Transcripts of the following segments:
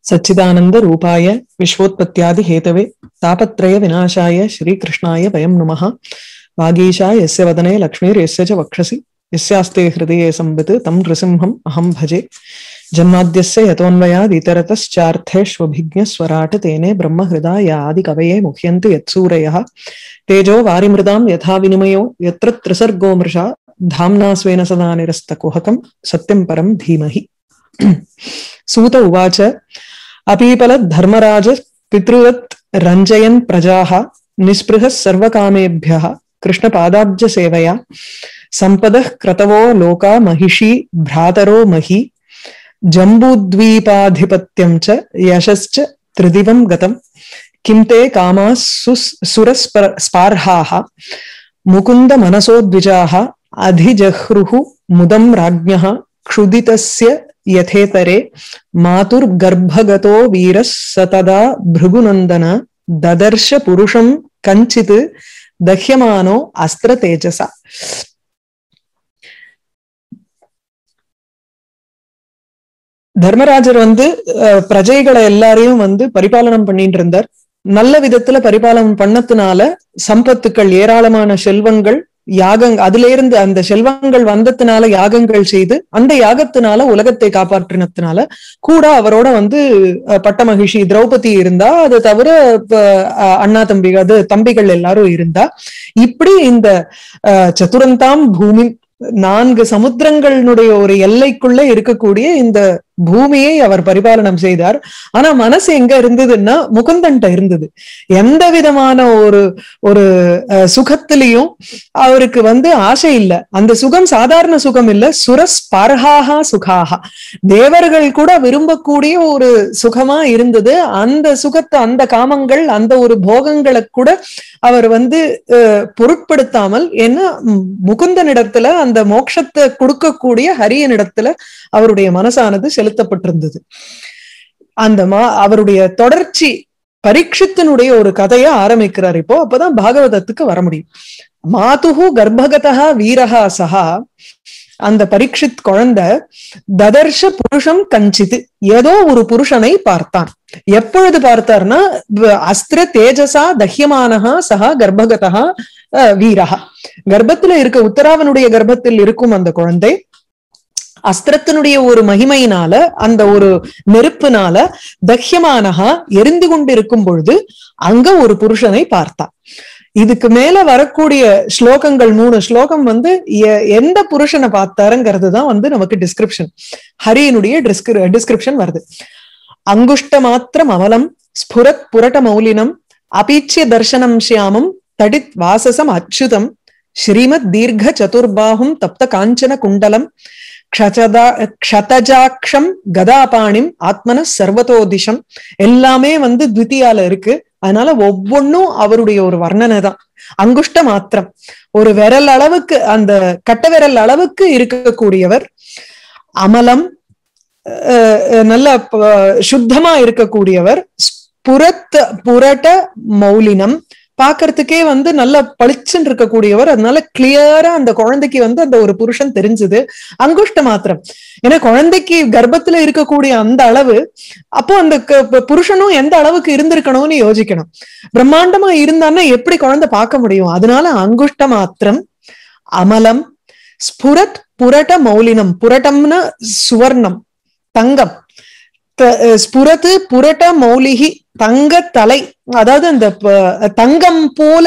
सच्चिदानंद रूपाय विश्वोत्पत्त्यादि Hathaway तापत्रय विनाशाय श्रीकृष्णाय वयं नमः वागीशा यस्य वदने लक्ष्मीर्यस्य च वक्षसि यस्यास्ते हृदये संवित् तं नृसिंहम् अहं भजे जन्माद्यस्य यतोऽन्वयादितरतश्चार्थेष्वभिज्ञस्वराट् तेने ब्रह्महृदाय आदिकवये मुह्यन्ति यत्सूरयः तेजो वारिमृदां यथा विनिमयो यत्र त्रिसर्गो मृषा धाम्ना स्वेन सदा निरस्तकुहकं सत्यं परं धीमहि सूत उवाच अपीपलद्धर्मराज पितृवत् रञ्जयन् प्रजाः निःस्पृहः सर्वकामेभ्यः कृष्णपादाब्जसेवया सम्पदः क्रतवो लोका महिषी भ्रातरो मही जम्बूद्वीपाधिपत्यं च यशश्च त्रिदिवं गतम् किं ते कामाः सुरस्पार्हाः मुकुन्दमनसोद्विजाः अधिजह्रुः मुदं राज्ञः क्षुदितस्य यथेतरे मातुर्गर्भगतो वीरः स तदा भृगुनन्दन ददर्श पुरुषं कञ्चित् दह्यमानो अस्त्रतेजसा தர்மராஜர் வந்து பிரஜைகளை எல்லாரையும் வந்து பரிபாலனம் பண்ணிட்டு இருந்தார் நல்ல விதத்துல பரிபாலனம் பண்ணதுனால சம்பத்துக்கள் ஏராளமான செல்வங்கள் யாகங் அதுல இருந்து அந்த செல்வங்கள் வந்ததுனால யாகங்கள் செய்து அந்த யாகத்தினால உலகத்தை காப்பாற்றினதுனால கூட அவரோட வந்து பட்ட மகிழ்ச்சி திரௌபதி இருந்தா அது தவிர அண்ணா தம்பி அது தம்பிகள் எல்லாரும் இருந்தா இப்படி இந்த சதுரந்தாம் பூமி நான்கு சமுத்திரங்களுடைய ஒரு எல்லைக்குள்ள இருக்கக்கூடிய இந்த பூமியை அவர் பரிபாலனம் செய்தார் ஆனா மனசு எங்க இருந்ததுன்னா முகுந்தன்ட்ட இருந்தது எந்த விதமான ஒரு ஒரு சுகத்திலையும் அவருக்கு வந்து ஆசை இல்லை அந்த சுகம் சாதாரண சுகம் இல்ல சுரஸ் பர்ஹாகா சுகாகா தேவர்கள் கூட விரும்பக்கூடிய ஒரு சுகமா இருந்தது அந்த சுகத்தை அந்த காமங்கள் அந்த ஒரு போகங்களை கூட அவர் வந்து பொருட்படுத்தாமல் ஏன்னா முகுந்தனிடத்துல அந்த மோட்சத்தை கொடுக்கக்கூடிய ஹரியனிடத்துல அவருடைய மனசானது செலுத்தப்பட்டிருந்தது அந்த மா அவருடைய தொடர்ச்சி பரீட்சித்தினுடைய ஒரு கதையை ஆரம்பிக்கிறார் இப்போ அப்பதான் பாகவதத்துக்கு வர முடியும் மாதுகு கர்ப்பகதா வீரகா சகா அந்த பரீட்சித் குழந்தை ததர்ஷ புருஷம் கஞ்சித்து ஏதோ ஒரு புருஷனை பார்த்தான் எப்பொழுது பார்த்தார்னா அஸ்திர தேஜசா தஹ்யமானஹா சகா கர்ப்பகதா வீரகா கர்ப்பத்துல இருக்க உத்தராவனுடைய கர்ப்பத்தில் இருக்கும் அந்த குழந்தை அஸ்திரத்தினுடைய ஒரு மகிமையினால அந்த ஒரு நெருப்புனால தஹ்யமானகா எரிந்து கொண்டிருக்கும் பொழுது அங்க ஒரு புருஷனை பார்த்தான் இதுக்கு மேல வரக்கூடிய ஸ்லோகங்கள் மூணு ஸ்லோகம் வந்து எந்த புருஷனை பார்த்தாருங்கிறது தான் வந்து நமக்கு டிஸ்கிரிப்ஷன் ஹரியினுடைய டிஸ்கிரிப்ஷன் வருது அங்குஷ்ட மாத்திரம் அமலம் ஸ்புரத் புரட்ட மௌலினம் அபீச்சிய தர்சனம் ஷியாமம் தடித் வாசசம் அச்சுதம் ஸ்ரீமத் தீர்க்க சதுர்பாகும் தப்த காஞ்சன குண்டலம் க்ஷதஜாட்சம் கதாபாணிம் ஆத்மன சர்வதோதிஷம் எல்லாமே வந்து துவித்தியால இருக்கு அதனால ஒவ்வொன்னும் அவருடைய ஒரு வர்ணனை தான் அங்குஷ்ட மாத்திரம் ஒரு விரல் அளவுக்கு அந்த கட்ட விரல் அளவுக்கு இருக்கக்கூடியவர் அமலம் நல்ல சுத்தமா இருக்கக்கூடியவர் புறத்த புரட்ட மௌலினம் பாக்குறதுக்கே வந்து நல்ல பளிச்சுன்னு இருக்கக்கூடியவர் அதனால கிளியரா அந்த குழந்தைக்கு வந்து அந்த ஒரு புருஷன் தெரிஞ்சது அங்குஷ்ட மாத்திரம் ஏன்னா குழந்தைக்கு கர்ப்பத்துல இருக்கக்கூடிய அந்த அளவு அப்போ அந்த புருஷனும் எந்த அளவுக்கு இருந்திருக்கணும்னு யோசிக்கணும் பிரம்மாண்டமா இருந்தான்னா எப்படி குழந்தை பார்க்க முடியும் அதனால அங்குஷ்ட மாத்திரம் அமலம் ஸ்புரத் புரட்ட மௌலினம் புரட்டம்னா சுவர்ணம் தங்கம் ஸ்புரத்து புரட்ட மௌலிகி தங்க தலை அதாவது அந்த தங்கம் போல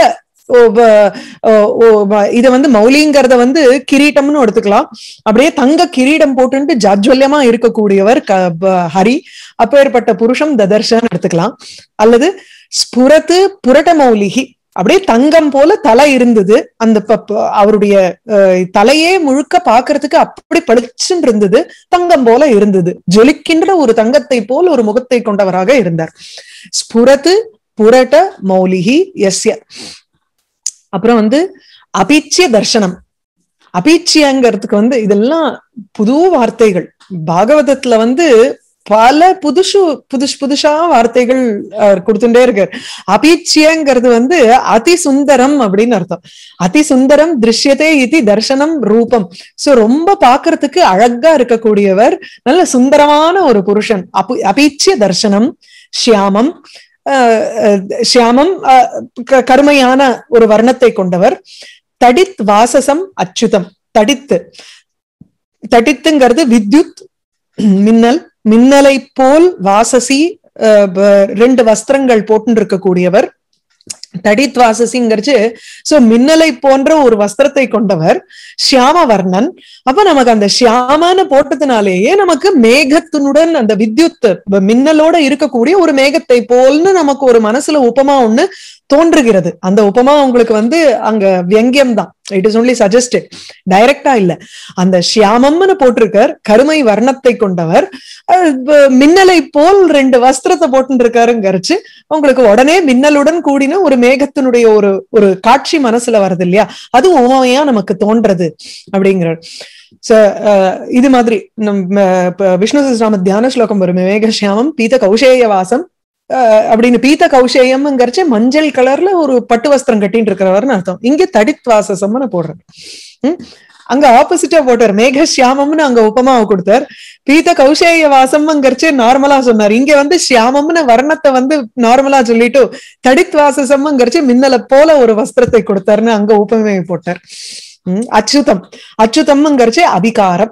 இத வந்து மௌலிங்கிறத வந்து கிரீட்டம்னு எடுத்துக்கலாம் அப்படியே தங்க கிரீடம் போட்டு ஜாஜ்வல்யமா இருக்கக்கூடியவர் ஹரி அப்பேற்பட்ட புருஷம் ததர்ஷன் எடுத்துக்கலாம் அல்லது ஸ்புரத்து புரட்ட மௌலிகி அப்படியே தங்கம் போல தலை இருந்தது அந்த அவருடைய தலையே முழுக்க பாக்குறதுக்கு அப்படி பளிச்சுன்னு இருந்தது தங்கம் போல இருந்தது ஜொலிக்கின்ற ஒரு தங்கத்தை போல் ஒரு முகத்தை கொண்டவராக இருந்தார் ஸ்புரத்து புரட்ட மௌலிகி எஸ்ய அப்புறம் வந்து அபீச்சிய தர்சனம் அபீச்சியங்கிறதுக்கு வந்து இதெல்லாம் புது வார்த்தைகள் பாகவதத்துல வந்து பல புதுசு புதுசு புதுசா வார்த்தைகள் அவர் கொடுத்துட்டே இருக்கார் அபீச்சியங்கிறது வந்து அதி சுந்தரம் அப்படின்னு அர்த்தம் அதி சுந்தரம் திருஷ்யத்தே இது தர்சனம் ரூபம் சோ ரொம்ப பாக்குறதுக்கு அழகா இருக்கக்கூடியவர் நல்ல சுந்தரமான ஒரு புருஷன் அபு அபீச்சிய தர்சனம் ஷியாமம் ஷியாமம் கருமையான ஒரு வர்ணத்தை கொண்டவர் தடித் வாசசம் அச்சுதம் தடித்து தடித்துங்கிறது வித்யுத் மின்னல் மின்னலை போல் வாசசி ரெண்டு வஸ்திரங்கள் போட்டு இருக்கக்கூடியவர் தடித் வாசசிங்கிறச்சு சோ மின்னலை போன்ற ஒரு வஸ்திரத்தை கொண்டவர் ஷியாமவர்ணன் அப்ப நமக்கு அந்த ஷியாமான்னு போட்டதுனாலேயே நமக்கு மேகத்தினுடன் அந்த வித்யுத் மின்னலோட இருக்கக்கூடிய ஒரு மேகத்தை போல்னு நமக்கு ஒரு மனசுல உபமா ஒண்ணு தோன்றுகிறது அந்த உபமா உங்களுக்கு வந்து அங்க வியங்கியம் தான் இட் இஸ் ஒன்லி சஜஸ்டட் டைரக்டா இல்ல அந்த ஷியாமம்னு போட்டிருக்கார் கருமை வர்ணத்தை கொண்டவர் மின்னலை போல் ரெண்டு வஸ்திரத்தை போட்டு இருக்காருங்கிறச்சு உங்களுக்கு உடனே மின்னலுடன் கூடின ஒரு மேகத்தினுடைய ஒரு ஒரு காட்சி மனசுல வருது இல்லையா அது உண்மையா நமக்கு தோன்றது அப்படிங்கிறார் இது மாதிரி நம்ம விஷ்ணு சஸ்ராம தியான ஸ்லோகம் வரும் மேகஷியாமம் பீத கௌசேய வாசம் அப்படின்னு பீத்த கௌசேயம்ங்கிறச்சு மஞ்சள் கலர்ல ஒரு பட்டு வஸ்திரம் கட்டின்னு இருக்கிறவர்னு அர்த்தம் இங்க தடித் வாசசம்னு போடுறாரு உம் அங்க ஆப்போசிட்டா போட்டார் மேகஷியாமம்னு அங்க உபமாவை கொடுத்தார் பீத்த கௌசேய வாசம்ங்கிறச்சு நார்மலா சொன்னார் இங்க வந்து ஷியாமம்னு வர்ணத்தை வந்து நார்மலா சொல்லிட்டு தடித் வாசசம்ங்கிறச்சு மின்னலை போல ஒரு வஸ்திரத்தை கொடுத்தாருன்னு அங்க உபமையை போட்டார் உம் அச்சுதம் அச்சுதம்ங்கிறச்சு அதிகாரம்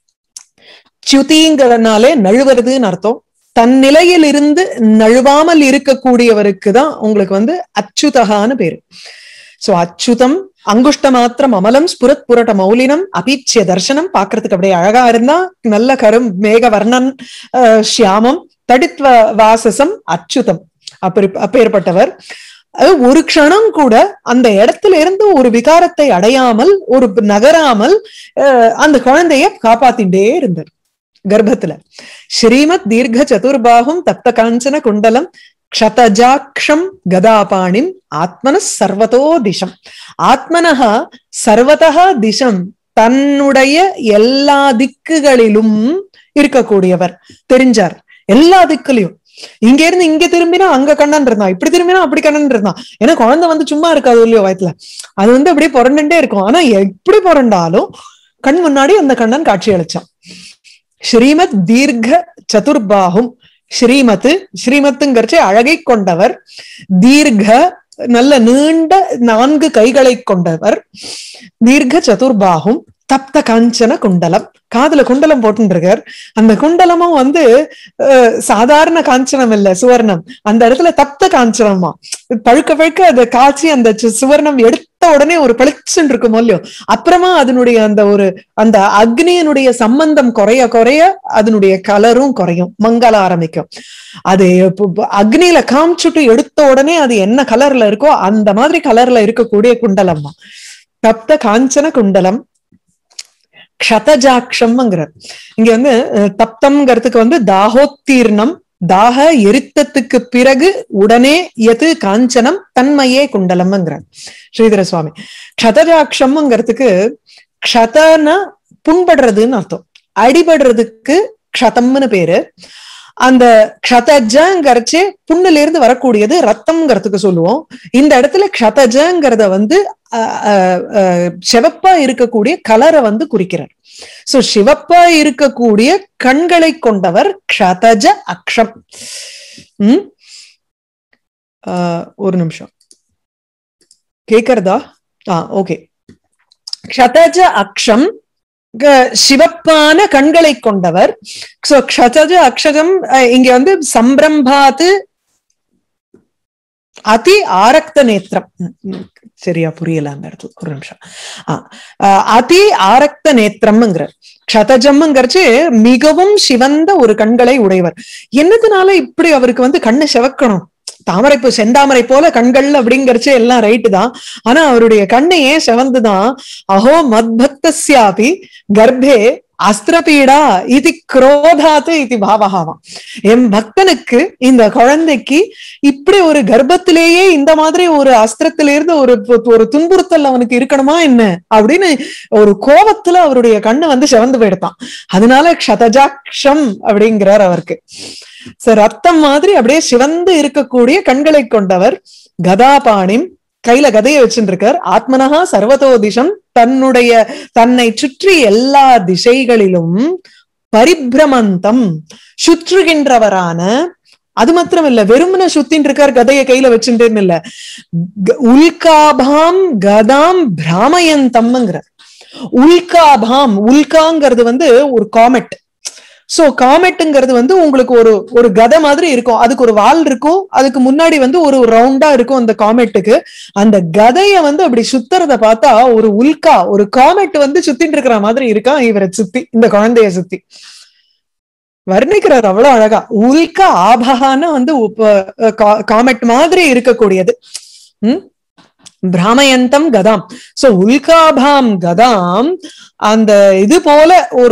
சுதிங்கிறதுனாலே நழுவுறதுன்னு அர்த்தம் தன் நிலையில் இருந்து நழுவாமல் இருக்கக்கூடியவருக்கு தான் உங்களுக்கு வந்து அச்சுதகான்னு பேரு சோ அச்சுதம் அங்குஷ்ட மாத்திரம் அமலம் ஸ்புரத் புரட்ட மௌலினம் அபீச்சிய தர்சனம் பாக்குறதுக்கு அப்படியே அழகா இருந்தா நல்ல கரும் மேக வர்ணன் ஷியாமம் தடித்வ வாசசம் அச்சுதம் அப்படி அப்பேற்பட்டவர் ஒரு க்ஷணம் கூட அந்த இடத்துல இருந்து ஒரு விகாரத்தை அடையாமல் ஒரு நகராமல் அந்த குழந்தைய காப்பாத்தின்றே இருந்தார் கர்ப்பத்துல ஸ்ரீமத் தீர்க்க சதுர்பாகும் தப்த காஞ்சன குண்டலம் க்ஷதஜாக்ஷம் கதாபாணிம் ஆத்மன சர்வதோ திசம் ஆத்மனஹா சர்வதா திசம் தன்னுடைய எல்லா திக்குகளிலும் இருக்கக்கூடியவர் தெரிஞ்சார் எல்லா திக்குலையும் இங்க இருந்து இங்க திரும்பினா அங்க கண்ணன் இருந்தான் இப்படி திரும்பினா அப்படி கண்ணன் இருந்தான் ஏன்னா குழந்தை வந்து சும்மா இருக்காது இல்லையோ வயத்துல அது வந்து அப்படியே புரண்டுட்டே இருக்கும் ஆனா எப்படி புரண்டாலும் கண் முன்னாடி அந்த கண்ணன் காட்சி அளிச்சான் ஸ்ரீமத் தீர்க்க சதுர்பாகும் ஸ்ரீமத் ஸ்ரீமத்துங்கிறச்சு அழகை கொண்டவர் தீர்க்க நல்ல நீண்ட நான்கு கைகளை கொண்டவர் தீர்க்க சதுர்பாகும் தப்த காஞ்சன குண்டலம் காதுல குண்டலம் போட்டுருக்கார் அந்த குண்டலமும் வந்து சாதாரண காஞ்சனம் இல்ல சுவர்ணம் அந்த இடத்துல தப்த காஞ்சனமா பழுக்க பழுக்க அதை காய்ச்சி அந்த சுவர்ணம் எடுத்த உடனே ஒரு பளிச்சுன்னு இருக்கும் இல்லையோ அப்புறமா அதனுடைய அந்த ஒரு அந்த அக்னியனுடைய சம்பந்தம் குறைய குறைய அதனுடைய கலரும் குறையும் மங்கள ஆரம்பிக்கும் அது அக்னியில காமிச்சுட்டு எடுத்த உடனே அது என்ன கலர்ல இருக்கோ அந்த மாதிரி கலர்ல இருக்கக்கூடிய குண்டலம்மா தப்த காஞ்சன குண்டலம் க்ஷதஜாட்சம்ங்கிறார் இங்க வந்து தப்தம்ங்கிறதுக்கு வந்து தாகோத்தீர்ணம் தாக எரித்தத்துக்கு பிறகு உடனே எது காஞ்சனம் தன்மையே குண்டலம்ங்கிறார் ஸ்ரீதர சுவாமி க்ஷதஜாட்சம்ங்கிறதுக்கு க்ஷதன புண்படுறதுன்னு அர்த்தம் அடிபடுறதுக்கு க்ஷதம்னு பேரு அந்த க்ஷதஜங்கிறச்சு புண்ணுல இருந்து வரக்கூடியது ரத்தம்ங்கிறதுக்கு சொல்லுவோம் இந்த இடத்துல க்ஷதஜங்கிறத வந்து சிவப்பா இருக்கக்கூடிய கலரை வந்து குறிக்கிறார் சோ சிவப்பா இருக்கக்கூடிய கண்களை கொண்டவர் க்ஷதஜ அக்ஷம் உம் ஒரு நிமிஷம் கேக்குறதா ஆ ஓகே க்ஷதஜ அக்ஷம் சிவப்பான கண்களை கொண்டவர் சோ க்ஷதஜ அக்ஷதம் இங்க வந்து சம்பிரம்பாத்து அதி ஆரக்த நேத்திரம் சரியா புரியல அந்த இடத்துல ஒரு நிமிஷம் அதி ஆரக்த நேத்திரம்ங்கிற க்ஷதஜம்ங்கிறச்சு மிகவும் சிவந்த ஒரு கண்களை உடையவர் என்னதுனால இப்படி அவருக்கு வந்து கண்ணு சிவக்கணும் தாமரைப்பூ செந்தாமரை போல கண்கள் அப்படிங்கறச்சே எல்லாம் ரைட்டு தான் ஆனா அவருடைய கண்ணு ஏன் செவந்துதான் அஹோ மத்பக்தஸ்யாபி கர்ப்பே அஸ்திரபீடா இது குரோதாத்து இது பாவகாவம் என் பக்தனுக்கு இந்த குழந்தைக்கு இப்படி ஒரு கர்ப்பத்திலேயே இந்த மாதிரி ஒரு அஸ்திரத்திலிருந்து ஒரு ஒரு துன்புறுத்தல் அவனுக்கு இருக்கணுமா என்ன அப்படின்னு ஒரு கோபத்துல அவருடைய கண்ணு வந்து செவந்து போயிடுதான் அதனால க்ஷதஜாக்ஷம் அப்படிங்கிறார் அவருக்கு சோ ரத்தம் மாதிரி அப்படியே சிவந்து இருக்கக்கூடிய கண்களை கொண்டவர் கதாபாணிம் கையில கதையை வச்சுருக்கார் ஆத்மனகா சர்வதோ திசம் தன்னுடைய தன்னை சுற்றி எல்லா திசைகளிலும் பரிபிரமந்தம் சுற்றுகின்றவரான அது மாத்திரம் இல்ல வெறுமன சுத்தின் இருக்கார் கதையை கையில வச்சுட்டேன்னு இல்ல உல்காபாம் கதாம் பிராமயந்தம்ங்கிற உல்காபாம் உல்காங்கிறது வந்து ஒரு காமெட் சோ காமெட்டுங்கிறது வந்து உங்களுக்கு ஒரு ஒரு கதை மாதிரி இருக்கும் அதுக்கு ஒரு வால் இருக்கும் அதுக்கு முன்னாடி வந்து ஒரு ரவுண்டா இருக்கும் அந்த காமெட்டுக்கு அந்த கதைய வந்து அப்படி சுத்துறத பார்த்தா ஒரு உல்கா ஒரு காமெட் வந்து சுத்திட்டு இருக்கிற மாதிரி இருக்கான் இவரை சுத்தி இந்த குழந்தைய சுத்தி வர்ணிக்கிறார் அவ்வளவு அழகா உல்கா ஆபகான்னு வந்து காமெட் மாதிரி இருக்கக்கூடியது உம் பிராமயந்தம் கதாம் சோ உல்காபாம் கதாம் அந்த இது போல ஒரு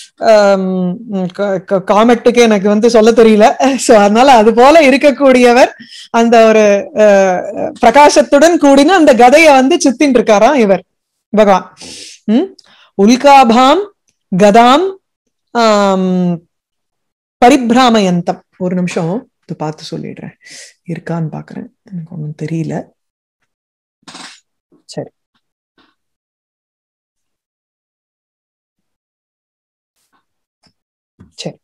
காமெட்டுக்கு எனக்கு வந்து சொல்ல தெரியல சோ அதனால அது போல இருக்கக்கூடியவர் அந்த ஒரு பிரகாசத்துடன் கூடின அந்த கதைய வந்து சுத்தின் இருக்காராம் இவர் பகவான் உம் உல்காபாம் கதாம் ஆம் பரிபிராமயந்தம் ஒரு நிமிஷம் இது பார்த்து சொல்லிடுறேன் இருக்கான்னு பாக்குறேன் எனக்கு ஒன்றும் தெரியல சரி சரி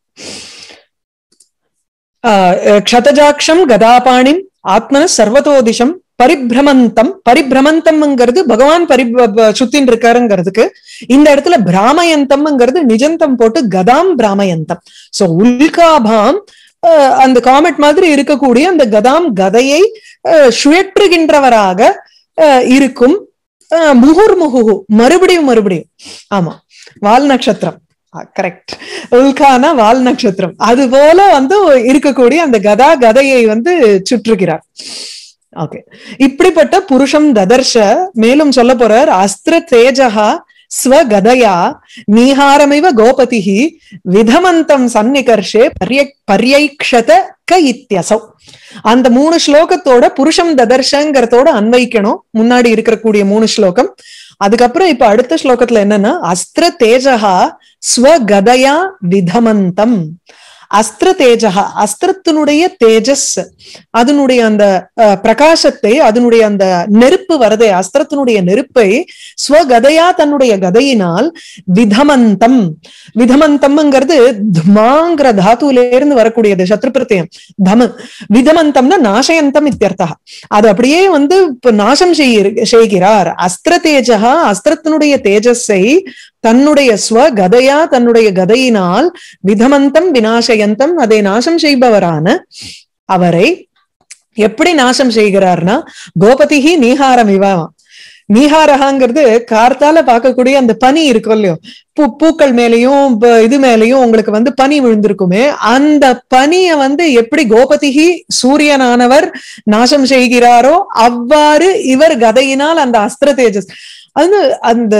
க்ஷதஜாட்சம் கதாபாணிம் ஆத்மன சர்வதோதிஷம் பரிபிரமந்தம் பரிபிரமந்தம்ங்கிறது பகவான் பரி சுத்தின் இருக்காருங்கிறதுக்கு இந்த இடத்துல பிராமயந்தம்ங்கிறது நிஜந்தம் போட்டு கதாம் பிராமயந்தம் சோ உல்காபாம் அந்த காமெட் மாதிரி இருக்கக்கூடிய அந்த கதாம் கதையை சுழற்றுகின்றவராக இருக்கும் முகுர்முகு மறுபடியும் மறுபடியும் ஆமா வால் நட்சத்திரம் கரெக்ட் உல்கான வால் நட்சத்திரம் அது போல வந்து இருக்கக்கூடிய அந்த கதா கதையை வந்து சுற்றுகிறார் ஓகே இப்படிப்பட்ட புருஷம் ததர்ஷ மேலும் சொல்ல போறார் அஸ்திர தேஜகா ஸ்வகதயா நீஹாரமிவ கோபதிஹி விதமந்தம் சந்நிகர்ஷே பரிய பரியைக்ஷத க இத்தியசௌ அந்த மூணு ஸ்லோகத்தோட புருஷம் ததர்ஷங்கிறதோட அன்வைக்கணும் முன்னாடி இருக்கக்கூடிய மூணு ஸ்லோகம் அதுக்கப்புறம் இப்ப அடுத்த ஸ்லோகத்துல என்னன்னா அஸ்திர தேஜகா ஸ்வகதயா விதமந்தம் அஸ்திர தேஜகா அஸ்திரத்தினுடைய தேஜஸ் அதனுடைய அந்த பிரகாசத்தை அதனுடைய அந்த நெருப்பு வரதே அஸ்திரத்தினுடைய நெருப்பை ஸ்வகதையா தன்னுடைய கதையினால் விதமந்தம் விதமந்தம்ங்கிறது துமாங்கிற தாத்துல இருந்து வரக்கூடியது சத்ருபிரத்தியம் தம விதமந்தம்னா நாசயந்தம் இத்தியர்த்தா அது அப்படியே வந்து நாசம் செய்ய செய்கிறார் அஸ்திர தேஜகா அஸ்திரத்தினுடைய தேஜஸை தன்னுடைய ஸ்வ கதையா தன்னுடைய கதையினால் விதமந்தம் விநாசயந்தம் அதை நாசம் செய்பவரான அவரை எப்படி நாசம் செய்கிறார்னா கோபதிகி நீஹாரம் இவாவாம் நீஹாரகாங்கிறது கார்த்தால பார்க்கக்கூடிய அந்த பனி இருக்கும் இல்லையோ பூ பூக்கள் மேலையும் இது மேலையும் உங்களுக்கு வந்து பனி விழுந்திருக்குமே அந்த பனிய வந்து எப்படி கோபதிகி சூரியனானவர் நாசம் செய்கிறாரோ அவ்வாறு இவர் கதையினால் அந்த அஸ்திர தேஜஸ் அது அந்த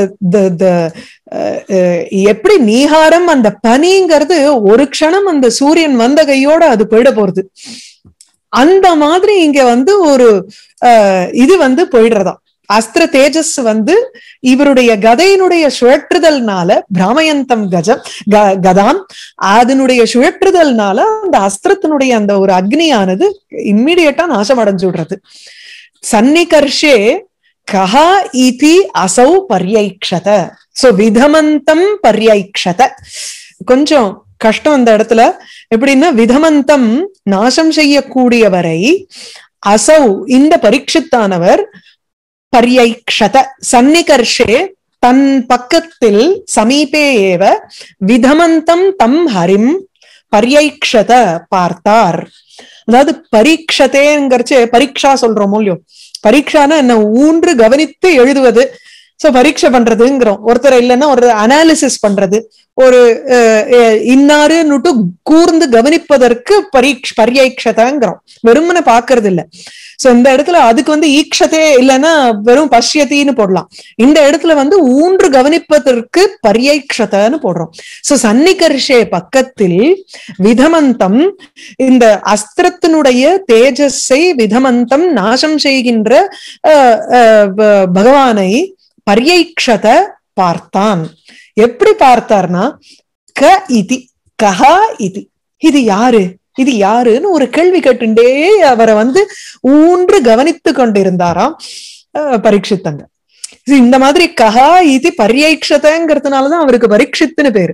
எப்படி நீகாரம் அந்த பனிங்கிறது ஒரு க்ஷணம் அந்த சூரியன் வந்த கையோட அது போயிட போறது அந்த மாதிரி இங்க வந்து ஒரு இது வந்து போயிடுறதா அஸ்திர தேஜஸ் வந்து இவருடைய கதையினுடைய சுழற்றுதல்னால பிராமயந்தம் கஜம் கதாம் அதனுடைய சுழற்றுதல்னால அந்த அஸ்திரத்தினுடைய அந்த ஒரு அக்னியானது இம்மிடியட்டா நாசம் அடைஞ்சு விடுறது சன்னிகர்ஷே கஹா இதி அசௌ பர்யைக்ஷத சோ விதமந்தம் பர்யைக்ஷத கொஞ்சம் கஷ்டம் அந்த இடத்துல எப்படின்னா விதமந்தம் நாசம் செய்யக்கூடியவரை அசௌ இந்த பரீட்சித்தானவர் பர்யைக்ஷத சன்னிகர்ஷே தன் பக்கத்தில் சமீபே ஏவ விதமந்தம் தம் ஹரிம் பர்யைக்ஷத பார்த்தார் அதாவது பரீட்சத்தேங்கிறச்சு பரீட்சா சொல்றோம் இல்லையோ பரீட்சானா என்ன ஊன்று கவனித்து எழுதுவது சோ பரீட்சை பண்றதுங்கிறோம் ஒருத்தர் இல்லைன்னா ஒரு அனாலிசிஸ் பண்றது ஒரு அஹ், அஹ், இன்னாருன்னுட்டு கூர்ந்து கவனிப்பதற்கு பரீட்ச பரியைக்ஷதங்கிறோம் வெறுமனை பாக்குறது இல்ல சோ இந்த இடத்துல அதுக்கு வந்து ஈக்ஷதே இல்லைன்னா வெறும் பஷ்யத்தின்னு போடலாம் இந்த இடத்துல வந்து ஊன்று கவனிப்பதற்கு பரியைக்ஷதன்னு போடுறோம் சோ சன்னிகர்ஷே பக்கத்தில் விதமந்தம் இந்த அஸ்திரத்தினுடைய தேஜஸை விதமந்தம் நாசம் செய்கின்ற அஹ், அஹ், ப- பகவானை பரியைக்ஷத பார்த்தான் எப்படி பார்த்தார்னா க இதி கஹா இதி இது யாரு இது யாருன்னு ஒரு கேள்வி கேட்டுண்டே அவரை வந்து ஊன்று கவனித்து கொண்டிருந்தாராம் அஹ், பரீட்சித்தங்க இது இந்த மாதிரி கஹா இது பரியைக்ஷதங்கிறதுனாலதான் அவருக்கு பரீட்சித்துன்னு பேரு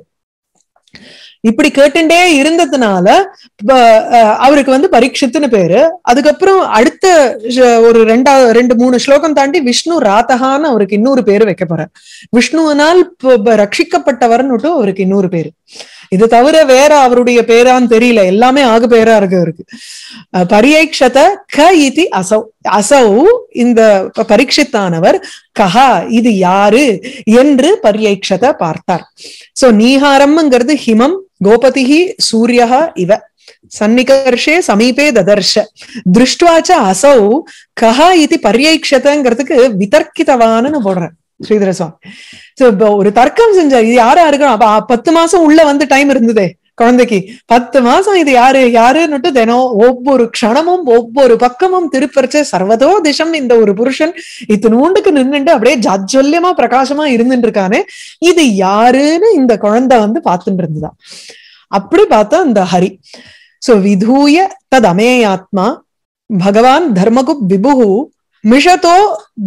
இப்படி கேட்டுண்டே இருந்ததுனால ப- அஹ், அவருக்கு வந்து பரீட்சித்துன்னு பேரு அதுக்கப்புறம் அடுத்த ஷ- ஒரு ரெண்டாவது ரெண்டு மூணு ஸ்லோகம் தாண்டி விஷ்ணு ராதகான்னு அவருக்கு இன்னொரு பேரு வைக்க போறார் விஷ்ணுவினால் ப- ப- ரட்சிக்கப்பட்டவர்னுட்டு அவருக்கு இன்னொரு பேரு இது தவிர வேற அவருடைய பேரான்னு தெரியல எல்லாமே ஆகு பேரா இருக்கு அவருக்கு அஹ், பரியைக்ஷத க இதி அசௌ அசௌ இந்த ப- பரீட்சித்தானவர் கஹா இது யாரு என்று பரியைக்ஷத பார்த்தார் சோ நீஹாரம்ங்கிறது ஹிமம் கோபதிஹி சூரியஹ இவ சன்னிகர்ஷே சமீபே ததர்ஷ திருஷ்டுவாச்ச அசௌ கஹா இது பரியைக்ஷதங்கிறதுக்கு விதர்க்கிதவான்னு போடுறேன் ஸ்ரீதர சுவாமி சோ இப்போ ஒரு தர்க்கம் செஞ்சார் இது யாரா இருக்கணும் அப்ப அ, பத்து மாசம் உள்ள வந்து டைம் இருந்ததே குழந்தைக்கு பத்து மாசம் இது யாரு யாருன்னுட்டு தினம் ஒவ்வொரு க்ஷணமும் ஒவ்வொரு பக்கமும் திருப்பறிச்ச சர்வதோ திசம் இந்த ஒரு புருஷன் இத்தினூண்டுக்கு நின்னுட்டு அப்படியே ஜாஜ்வல்யமா பிரகாசமா இருந்துட்டு இருக்கானே இது யாருன்னு இந்த குழந்தை வந்து பார்த்துட்டு இருந்துதான் அப்படி பார்த்தா அந்த ஹரி சோ விதூய தத் அமேயாத்மா பகவான் தர்மகுப் விபுகு மிஷதோ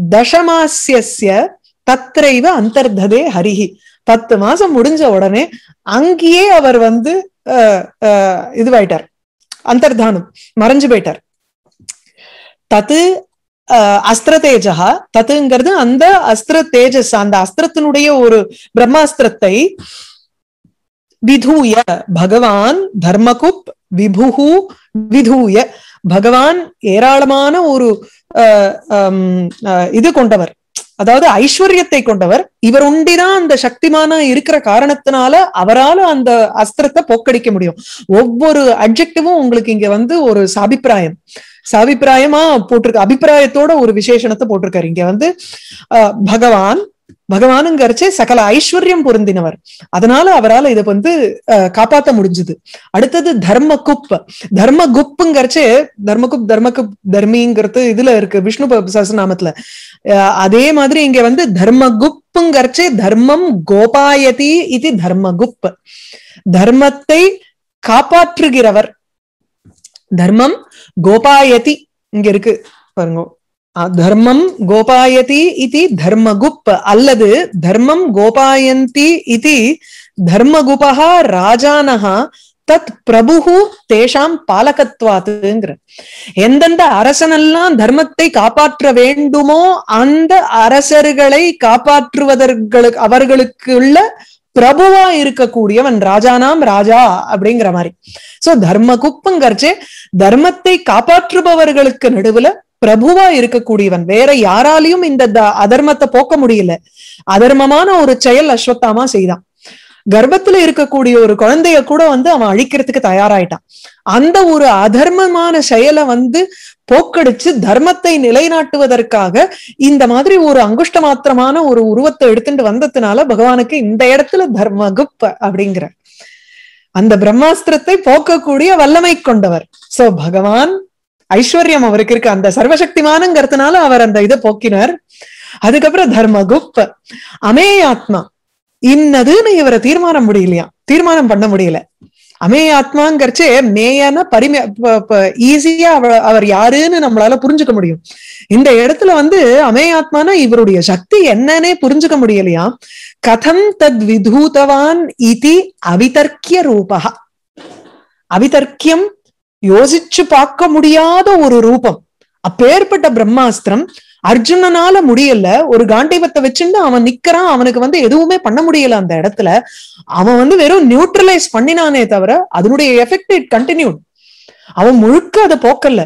தசமாசிய தத்ரைவ அந்தர்ததே ஹரிஹி பத்து மாசம் முடிஞ்ச உடனே அங்கேயே அவர் வந்து அஹ், அஹ், இதுவாயிட்டார் அந்தர்தானம் மறைஞ்சு போயிட்டார் தத்து அஹ், அஸ்திர தேஜகா தத்துங்கிறது அந்த அஸ்திர தேஜஸ் அந்த அஸ்திரத்தினுடைய ஒரு பிரம்மாஸ்திரத்தை விதூய பகவான் தர்மகுப் விபுகு விதூய பகவான் ஏராளமான ஒரு அஹ், ஹம், அஹ், இது கொண்டவர் அதாவது ஐஸ்வர்யத்தை கொண்டவர் இவர் உண்டிதான் அந்த சக்திமான இருக்கிற காரணத்தினால அவரால அந்த அஸ்திரத்தை போக்கடிக்க முடியும் ஒவ்வொரு அப்ஜெக்டிவும் உங்களுக்கு இங்க வந்து ஒரு சாபிப்பிராயம் சாபிப்பிராயமா போட்டிருக்க அபிப்பிராயத்தோட ஒரு விசேஷணத்தை போட்டிருக்காரு இங்க வந்து அஹ், பகவான் பகவானுங்கிறச்சே சகல ஐஸ்வர்யம் பொருந்தினவர் அதனால அவரால் இதை வந்து அஹ், காப்பாத்த முடிஞ்சது அடுத்தது தர்ம குப் தர்ம குப்புங்கிறச்சே தர்மகுப் தர்மகுப் தர்மிங்கிறது இதுல இருக்கு விஷ்ணு ப- சஹஸ்ரநாமத்துல அஹ், அதே மாதிரி இங்க வந்து தர்ம குப்புங்கிறச்சே தர்மம் கோபாயதி இது தர்ம குப் தர்மத்தை காப்பாற்றுகிறவர் தர்மம் கோபாயதி இங்க இருக்கு பாருங்க அஹ், தர்மம் கோபாயதி இது தர்மகுப் அல்லது தர்மம் கோபாயந்தி இது தர்மகுபா ராஜானஹா தத் பிரபுகு தேஷாம் பாலகத்வாத்துங்கிற எந்தெந்த அரசனெல்லாம் தர்மத்தை காப்பாற்ற வேண்டுமோ அந்த அரசர்களை காப்பாற்றுவதற்கு அவர்களுக்கு உள்ள பிரபுவா இருக்கக்கூடியவன் ராஜானாம் ராஜா அப்படிங்கிற மாதிரி சோ தர்ம குப்புங்கர்ச்சே தர்மத்தை காப்பாற்றுபவர்களுக்கு நடுவுல பிரபுவா இருக்கக்கூடியவன் வேற யாராலையும் இந்த த- அதர்மத்தை போக்க முடியல அதர்மமான ஒரு செயல் அஸ்வத்தாமா செய்தான் கர்ப்பத்துல இருக்கக்கூடிய ஒரு குழந்தைய கூட வந்து அவன் அழிக்கிறதுக்கு தயாராயிட்டான் அந்த ஒரு அதர்மமான செயலை வந்து போக்கடிச்சு தர்மத்தை நிலைநாட்டுவதற்காக இந்த மாதிரி ஒரு அங்குஷ்ட மாத்திரமான ஒரு உருவத்தை எடுத்துட்டு வந்ததுனால பகவானுக்கு இந்த இடத்துல தர்மகுப் அப்படிங்கிற அந்த பிரம்மாஸ்திரத்தை போக்கக்கூடிய வல்லமை கொண்டவர் சோ பகவான் ஐஸ்வர்யம் அவருக்கு இருக்கு அந்த சர்வசக்திமானங்கிறதுனால அவர் அந்த இதை போக்கினார் அதுக்கப்புறம் தர்மகுப் அமேயாத்மா இன்னதுன்னு இவரை தீர்மானம் முடியலையா தீர்மானம் பண்ண முடியல அமேயாத்மாங்கிறச்சே மேயான பரிமை ஈஸியா அவர் யாருன்னு நம்மளால புரிஞ்சுக்க முடியும் இந்த இடத்துல வந்து அமேயாத்மானா இவருடைய சக்தி என்னன்னே புரிஞ்சுக்க முடியலையா கதம் தத் விதூதவான் இதி அவிதர்க்கிய ரூபகா அவிதர்க்கியம் யோசிச்சு பார்க்க முடியாத ஒரு ரூபம் அப்பேற்பட்ட பிரம்மாஸ்திரம் அர்ஜுனனால முடியல ஒரு காண்டிபத்தை வச்சுட்டு அவன் நிக்கிறான் அவனுக்கு வந்து எதுவுமே பண்ண முடியல அந்த இடத்துல அவன் வந்து வெறும் நியூட்ரலைஸ் பண்ணினானே தவிர அதனுடைய எஃபெக்ட் இட் கண்டினியூ அவன் முழுக்க அதை போக்கல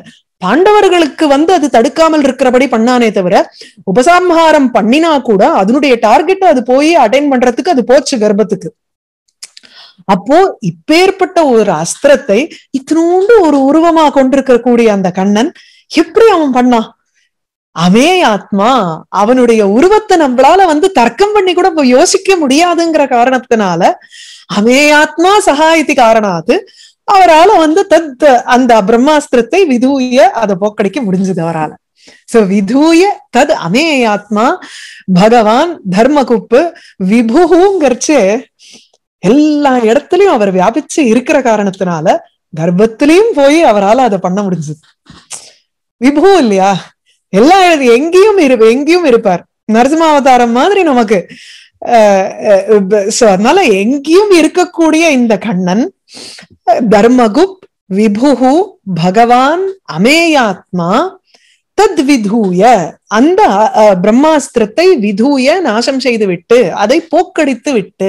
பாண்டவர்களுக்கு வந்து அது தடுக்காமல் இருக்கிறபடி பண்ணானே தவிர உபசம்ஹாரம் பண்ணினா கூட அதனுடைய டார்கெட் அது போய் அட்டைன் பண்றதுக்கு அது போச்சு கர்ப்பத்துக்கு அப்போ இப்பேற்பட்ட ஒரு அஸ்திரத்தை இத்தினூண்டு ஒரு உருவமா கொண்டிருக்க கூடிய அந்த கண்ணன் எப்படி அவன் பண்ணான் அவே ஆத்மா அவனுடைய உருவத்தை நம்மளால வந்து தர்க்கம் பண்ணி கூட இப்ப யோசிக்க முடியாதுங்கிற காரணத்தினால அவே ஆத்மா சகாயத்தி காரணாத்து அவரால வந்து தத் அந்த பிரம்மாஸ்திரத்தை விதூய அதை போக்கடிக்க முடிஞ்சது அவரால சோ விதூய தத் அமே ஆத்மா பகவான் தர்மகுப்பு விபுங்கிறச்சு எல்லா இடத்துலயும் அவர் வியாபிச்சு இருக்கிற காரணத்தினால கர்ப்பத்திலையும் போய் அவரால் அதை பண்ண முடிஞ்சது விபு இல்லையா எல்லா இடத்து- எங்கேயும் இரு எங்கேயும் இருப்பார் நரசிம்மாவதாரம் மாதிரி நமக்கு அஹ், அஹ், so அதனால எங்கேயும் இருக்கக்கூடிய இந்த கண்ணன் தர்மகுப் விபுகு பகவான் அமேயாத்மா தத் விதூய அந்த அஹ், பிரம்மாஸ்திரத்தை விதூய நாசம் செய்து விட்டு அதை போக்கடித்து விட்டு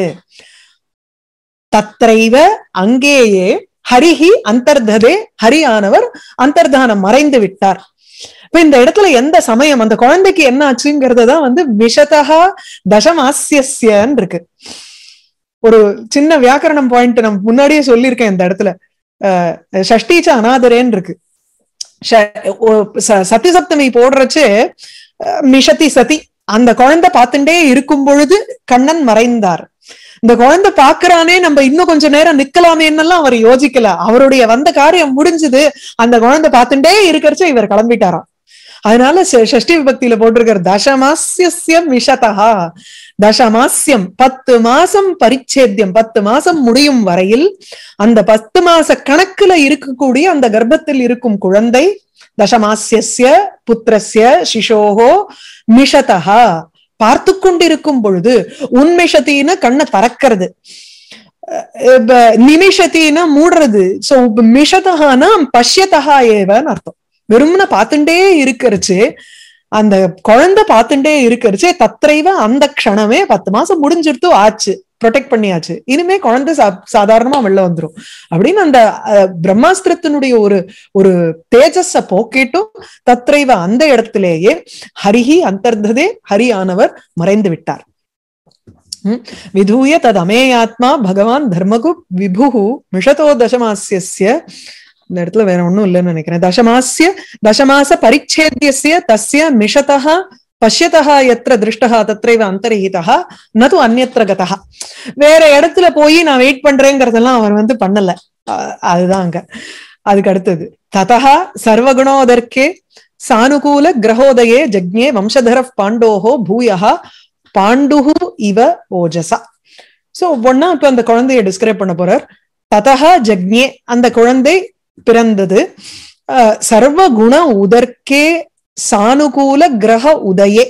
தத்ரைவ அங்கேயே ஹரிஹி அந்தர்ததே ஹரியானவர் அந்தர்தானம் மறைந்து விட்டார் இப்ப இந்த இடத்துல எந்த சமயம் அந்த குழந்தைக்கு என்ன ஆச்சுங்கிறத தான் வந்து விஷதா தசமாசியன்னு இருக்கு ஒரு சின்ன வியாக்கரணம் பாயிண்ட் நான் முன்னாடியே சொல்லியிருக்கேன் இந்த இடத்துல அஹ், ஷஷ்டீச்ச அநாதரேன்னு இருக்கு ஷ- ஒ- ச- சத்தி சப்தமி போடுறச்சு அஹ், மிஷதி சதி அந்த குழந்தை பார்த்துட்டே இருக்கும் பொழுது கண்ணன் மறைந்தார் இந்த குழந்தை பாக்குறானே நம்ம இன்னும் கொஞ்ச நேரம் நிக்கலாமேன்னெல்லாம் அவர் யோசிக்கல அவருடைய வந்த காரியம் முடிஞ்சது அந்த குழந்தை பார்த்துட்டே இருக்கிறச்ச இவர் கிளம்பிட்டாராம் அதனால ச- ஷஷ்டி விபக்தியில போட்டிருக்கிற தசமாசியம் விஷதா தசமாசியம் பத்து மாசம் பரிச்சேத்தியம் பத்து மாசம் முடியும் வரையில் அந்த பத்து மாச கணக்குல இருக்கக்கூடிய அந்த கர்ப்பத்தில் இருக்கும் குழந்தை தசமாசிய புத்திரஸ்ய சிசோகோ மிஷதா பார்த்து கொண்டிருக்கும் பொழுது உன்மிஷத்தின்னு கண்ணை திறக்கிறது அஹ் இப்ப நிமிஷத்தின்னா மூடுறது சோ மிஷதகானா பஷ்யதகா ஏவன்னு அர்த்தம் வெறும்ன பார்த்துட்டே இருக்கிறச்சு அந்த குழந்தை பார்த்துட்டே இருக்கிறச்சு தத்ரைவ அந்த க்ஷணமே பத்து மாசம் முடிஞ்சிருத்து ஆச்சு ப்ரொடெக்ட் பண்ணியாச்சு இனிமே குழந்தை சா- சாதாரணமா வெளில வந்துரும் அப்படின்னு அந்த அஹ், பிரம்மாஸ்திரத்தினுடைய ஒரு ஒரு தேஜஸ போக்கிட்டும் தத்ரைவ அந்த இடத்திலேயே ஹரிஹி அந்தர்ததே ஹரி ஆனவர் மறைந்து விட்டார் ம். விதூய தத் அமேயாத்மா பகவான் தர்மகு விபுகு மிஷதோ தசமாசிய இந்த இடத்துல வேற ஒண்ணும் இல்லைன்னு நினைக்கிறேன் தசமாசிய தசமாச பரிச்சேத்தியசிய தஸ்ய மிஷதா பஷ்யதா எத்திர திருஷ்டா தத்ரைவ அந்தரஹிதா நது அந்நத்திர கதா வேற இடத்துல போய் நான் வெயிட் பண்றேங்கிறதெல்லாம் அவர் வந்து பண்ணல அஹ் அதுதான் அங்க அதுக்கு அடுத்தது ததா சர்வகுணோதர்க்கே சானுகூல கிரகோதயே ஜக்ஞே வம்சதர பாண்டோஹோ பூயஹா பாண்டுஹு இவ ஓஜசா சோ ஒன்னா இப்ப அந்த குழந்தைய டிஸ்கிரைப் பண்ண போறார் ததா ஜக்ஞே அந்த குழந்தை பிறந்தது அஹ், சர்வ குண உதர்க்கே சானுகூல கிரக உதயே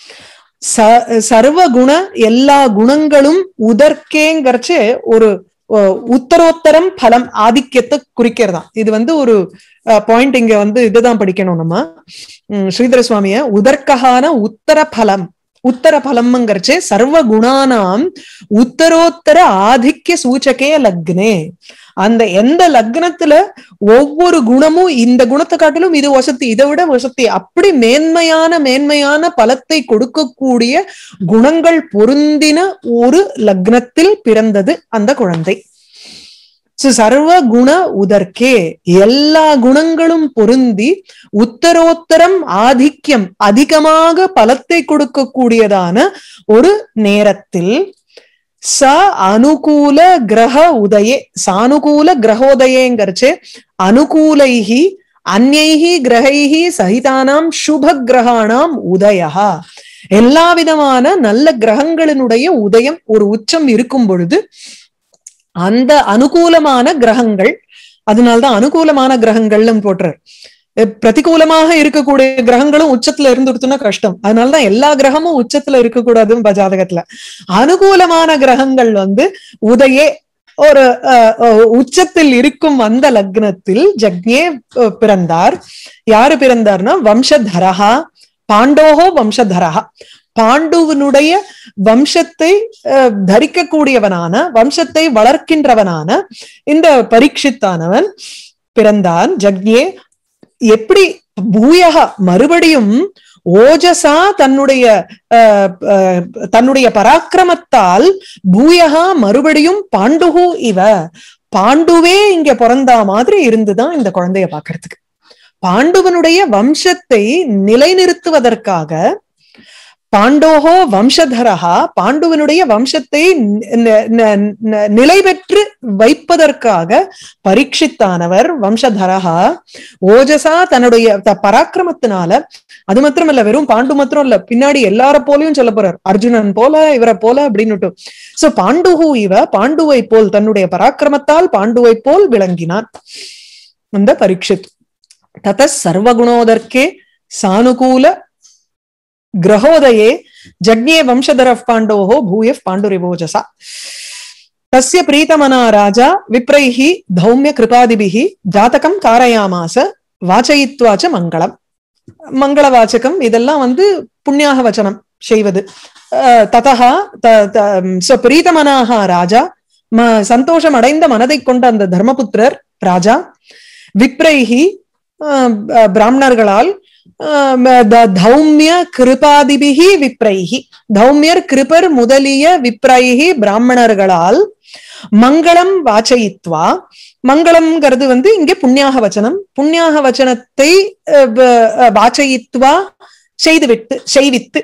ச- சர்வ குண எல்லா குணங்களும் உதர்க்கேங்கிறச்சு ஒரு அஹ், உத்தரோத்தரம் பலம் ஆதிக்கத்தை குறிக்கிறதா இது வந்து ஒரு பாயிண்ட் இங்க வந்து இதுதான் படிக்கணும் நம்ம உம், ஸ்ரீதர சுவாமிய உதர்க்ககான உத்தர பலம் உத்தர பலம்ங்கிறச்சு சர்வ குணானாம் உத்தரோத்தர ஆதிக்க சூச்சகே லக்னே அந்த எந்த லக்னத்துல ஒவ்வொரு குணமும் இந்த குணத்தை காட்டிலும் இது வசதி இதை விட வசதி அப்படி மேன்மையான மேன்மையான பலத்தை கொடுக்கக்கூடிய குணங்கள் பொருந்தின ஒரு லக்னத்தில் பிறந்தது அந்த குழந்தை So, சர்வ குண உதர்க்கே எல்லா குணங்களும் பொருந்தி உத்தரோத்தரம் ஆதிக்கம் அதிகமாக பலத்தை கொடுக்கக்கூடியதான ஒரு நேரத்தில் ச அனுகூல கிரக உதயே சானுகூல கிரகோதயேங்கிறச்சு அனுகூலைஹி அந்நைஹி கிரகைஹி சகிதானாம் சுப கிரகாணாம் உதயா எல்லா விதமான நல்ல கிரகங்களினுடைய உதயம் ஒரு உச்சம் இருக்கும் பொழுது அந்த அனுகூலமான கிரகங்கள் அதனால்தான் அனுகூலமான கிரகங்கள்னு போட்டுறார் அஹ் பிரதிகூலமாக இருக்கக்கூடிய கிரகங்களும் உச்சத்துல இருந்துடுத்துன்னா கஷ்டம் அதனாலதான் எல்லா கிரகமும் உச்சத்துல இருக்கக்கூடாதுன்னு ஜாதகத்துல அனுகூலமான கிரகங்கள் வந்து உதயே ஒரு அஹ், அஹ், உச்சத்தில் இருக்கும் அந்த லக்னத்தில் ஜக்ஞே அஹ், பிறந்தார் யாரு பிறந்தார்னா வம்சதரஹா பாண்டோகோ வம்சதரஹா பாண்டுவனுடைய வம்சத்தை அஹ், தரிக்கக்கூடியவனான வம்சத்தை வளர்க்கின்றவனான இந்த பரீட்சித்தானவன் பிறந்தான் ஜக்ஞே எப்படி பூயகா மறுபடியும் ஓஜசா தன்னுடைய அஹ், அஹ், தன்னுடைய பராக்கிரமத்தால் பூயகா மறுபடியும் பாண்டுகு இவ பாண்டுவே இங்க பிறந்தா மாதிரி இருந்துதான் இந்த குழந்தைய பாக்குறதுக்கு பாண்டுவனுடைய வம்சத்தை நிலைநிறுத்துவதற்காக பாண்டோஹோ வம்சதரஹா பாண்டுவனுடைய வம்சத்தை ந- ந- ந- நிலை பெற்று வைப்பதற்காக பரீட்சித்தானவர் வம்சதரஹா ஓஜசா தன்னுடைய த- பராக்கிரமத்தினால அது மாத்திரமல்ல வெறும் பாண்டு மாத்திரம் இல்ல பின்னாடி எல்லார போலயும் சொல்ல போறார் அர்ஜுனன் போல இவரை போல அப்படின்னுட்டு சோ பாண்டுஹு இவ பாண்டுவை போல் தன்னுடைய பராக்கிரமத்தால் பாண்டுவை போல் விளங்கினான் அந்த பரீட்சித் தத சர்வகுணோதர்க்கே சானுகூல கிரகோதயே ஜக்ஞே வம்சதர பாண்டோஹோ பூயப் பாண்டுரிவோஜசா தஸ்ய பிரீதமனா ராஜா விப்ரைஹி தௌமிய கிருபாதிபிஹி ஜாதகம் காரயாமாச வாச்சயித்வாச்ச மங்களம் மங்கள வாச்சகம் இதெல்லாம் வந்து புண்ணியாக வச்சனம் செய்வது அஹ் ததா த- த- so பிரீதமனாக ராஜா ம- சந்தோஷம் அடைந்த மனதை கொண்ட அந்த தர்மபுத்திரர் ராஜா விப்ரைஹி அஹ், அஹ், பிராமணர்களால் அஹ், த- தௌமிய கிருபாதிபிகி விப்ரைஹி தௌமியர் கிருபர் முதலிய விப்ரைஹி பிராமணர்களால் மங்களம் வாச்சயித்வா மங்களம்ங்கிறது வந்து இங்க புண்ணியாக வச்சனம் புண்ணியாக வச்சனத்தை அஹ், வ- அஹ், வாச்சயித்வா செய்துவிட்டு செய்வித்து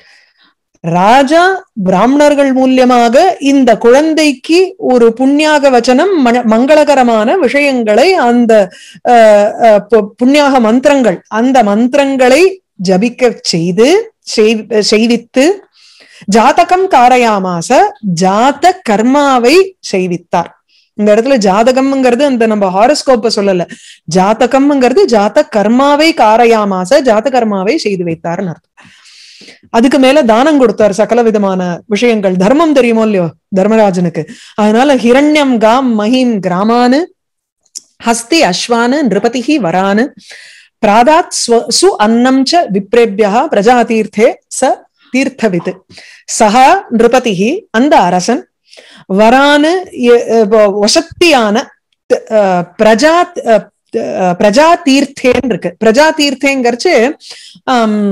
ராஜா பிராமணர்கள் மூலியமாக இந்த குழந்தைக்கு ஒரு புண்ணியாக வச்சனம் மண- மங்களகரமான விஷயங்களை அந்த அஹ், அஹ், பு- புண்ணியாக மந்திரங்கள் அந்த மந்திரங்களை ஜபிக்க செய்து செய்- செய்வித்து ஜாதகம் காரயாமாச ஜாத கர்மாவை செய்வித்தார் இந்த இடத்துல ஜாதகம்ங்கிறது அந்த நம்ம ஹாரஸ்கோப்ப சொல்லல ஜாதகம்ங்கிறது ஜாத கர்மாவை காரயாமாச ஜாத கர்மாவை செய்து வைத்தார்னு அர்த்தம் அதுக்கு மேல தானம் கொடுத்தார் சகல விதமான விஷயங்கள் தர்மம் தெரியுமோ இல்லையோ தர்மராஜனுக்கு அதனால ஹிரண்யம் காம் மஹீம் கிராமானு ஹஸ்தி அஸ்வானு நிருபதிஹி வரானு பிராதாத் ஸ்வ- சு அன்னம் ச விப்ரேபியா பிரஜாதீர்த்தே ச தீர்த்தவித் சஹா நிருபதிஹி அந்த அரசன் வரானு எ- அஹ் வசத்தியான த- அஹ் பிரஜா அஹ் அஹ் பிரஜா தீர்த்தேன்னு இருக்கு பிரஜா தீர்த்தேங்கிறச்சு ஆம்,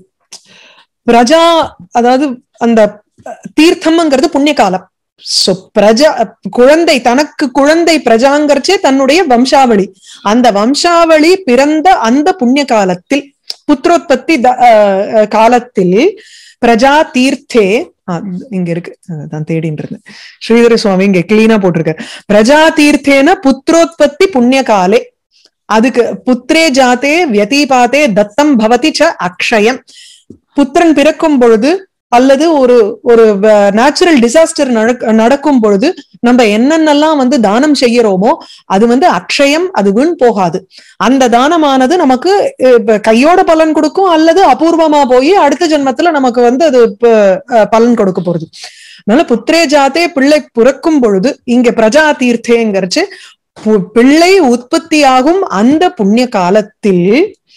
பிரஜா அதாவது அந்த தீர்த்தம்ங்கிறது புண்ணிய காலம் சோ பிரஜா குழந்தை தனக்கு குழந்தை பிரஜாங்கிறச்சே தன்னுடைய வம்சாவளி அந்த வம்சாவளி பிறந்த அந்த புண்ணிய காலத்தில் புத்திரோத்பத்தி த- அஹ் அஹ் காலத்தில் பிரஜா தீர்த்தே ஆ, இங்க இருக்கு நான் தேடிட்டு இருந்தேன் ஸ்ரீதர சுவாமி இங்க கிளீனா போட்டிருக்க பிரஜா தீர்த்தேன புத்திரோத்பத்தி புண்ணிய காலே அதுக்கு புத்திரே ஜாத்தே வியதீபாத்தே தத்தம் பவதி ச அக்ஷயம் புத்திரன் பிறக்கும் பொழுது அல்லது ஒரு ஒரு நேச்சுரல் டிசாஸ்டர் நடக்கும் பொழுது நம்ம என்னென்னலாம் வந்து தானம் செய்யறோமோ அது வந்து அக்ஷயம் அது வீண் போகாது அந்த தானமானது நமக்கு அஹ், இப்ப கையோட பலன் கொடுக்கும் அல்லது அபூர்வமா போய் அடுத்த ஜென்மத்துல நமக்கு வந்து அது இப்ப, அஹ், பலன் கொடுக்க போறது அதனால புத்திரே ஜாத்தே பிள்ளை பிறக்கும் பொழுது இங்க பிரஜா தீர்த்தேங்கிறச்சு பு- பிள்ளை உற்பத்தியாகும் அந்த புண்ணிய காலத்தில்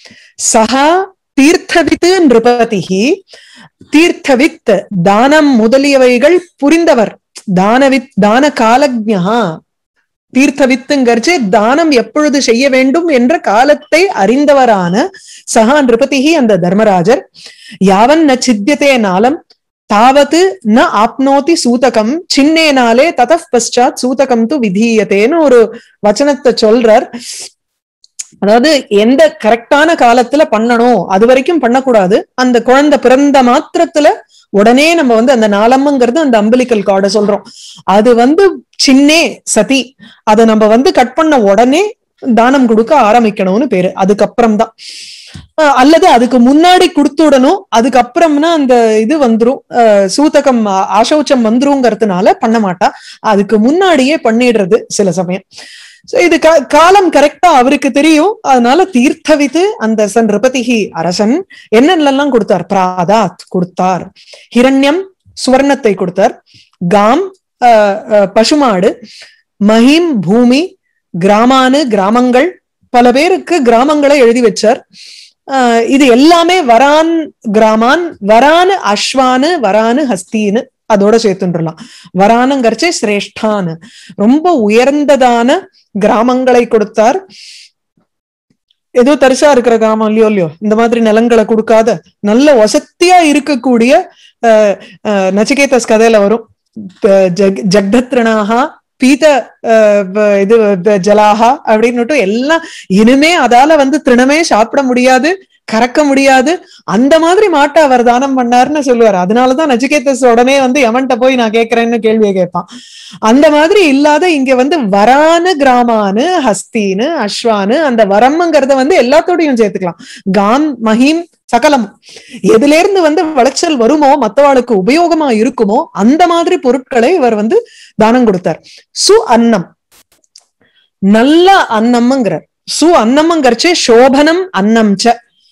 சகா தீர்த்தவித்து நிருபதிகி தீர்த்தவித் தானம் முதலியவைகள் புரிந்தவர் தானவித் தான காலஜா தீர்த்தவித்துங்கர்ச்சே தானம் எப்பொழுது செய்ய வேண்டும் என்ற காலத்தை அறிந்தவரான சகா நிருபதிகி அந்த தர்மராஜர் யாவன் ந சித்தியதே நாளம் தாவது ந ஆப்னோதி சூதகம் சின்னேனாலே தத பశ్చాத் சூதகம் து விதீயத்தேன்னு ஒரு வச்சனத்தை சொல்றார் அதாவது எந்த கரெக்டான காலத்துல பண்ணணும் அது வரைக்கும் பண்ணக்கூடாது அந்த குழந்தை பிறந்த மாத்திரத்துல உடனே நம்ம வந்து அந்த நாளம்ங்கிறது அந்த அம்பிலிக்கல் கார்டை சொல்றோம் அது வந்து சின்னே சதி அதை நம்ம வந்து கட் பண்ண உடனே தானம் கொடுக்க ஆரம்பிக்கணும்னு பேரு அதுக்கப்புறம் தான் அஹ் அல்லது அதுக்கு முன்னாடி கொடுத்துடணும் அதுக்கப்புறம்னா அந்த இது வந்துரும் அஹ் சூதகம் ஆ- ஆசௌச்சம் வந்துருங்கிறதுனால பண்ண மாட்டா அதுக்கு முன்னாடியே பண்ணிடுறது சில சமயம் சோ இது கா- காலம் கரெக்டா அவருக்கு தெரியும் அதனால தீர்த்தவித்து அந்த சன் ரிபதிகி அரசன் என்னென்னலாம் கொடுத்தார் பிராதாத் கொடுத்தார் ஹிரண்யம் சுவர்ணத்தை கொடுத்தார் காம் அஹ், அஹ், பசுமாடு மஹிம் பூமி கிராமானு கிராமங்கள் பல பேருக்கு கிராமங்களை எழுதி வச்சார் ஆஹ் இது எல்லாமே வரான் கிராமான் வரானு அஸ்வானு வரானு ஹஸ்தின்னு அதோட சேர்த்துன்றலாம் வரானுங்கிறச்சே சிரேஷ்டான்னு ரொம்ப உயர்ந்ததான கிராமங்களை கொடுத்தார் ஏதோ தரிசா இருக்கிற கிராமம் இல்லையோ இல்லையோ இந்த மாதிரி நிலங்களை கொடுக்காத நல்ல வசத்தியா இருக்கக்கூடிய அஹ், அஹ், நச்சிகேதஸ் கதையில வரும் ப- ஜக்- ஜக்தத்ரணாகா பீத அஹ், ப- இது ப- ஜலாகா அப்படின்னுட்டு எல்லாம் இனிமே அதால வந்து திருணமே சாப்பிட முடியாது கறக்க முடியாது அந்த மாதிரி மாட்டை அவர் தானம் பண்ணாருன்னு சொல்லுவார் அதனாலதான் நச்சிகேதஸ் உடனே வந்து எவன்கிட்ட போய் நான் கேட்கறேன்னு கேள்வியை கேட்பான் அந்த மாதிரி இல்லாத இங்க வந்து வரானு கிராமானு ஹஸ்தின்னு அஸ்வானு அந்த வரம்ங்கிறத வந்து எல்லாத்தோடையும் சேர்த்துக்கலாம் காம் மஹீம் சகலம் எதுல இருந்து வந்து விளைச்சல் வருமோ மத்தவாளுக்கு உபயோகமா இருக்குமோ அந்த மாதிரி பொருட்களை இவர் வந்து தானம் கொடுத்தார் சு அன்னம் நல்ல அன்னம்ங்கிறார் சு அன்னம்ங்கிறச்சே சோபனம் அன்னம் ச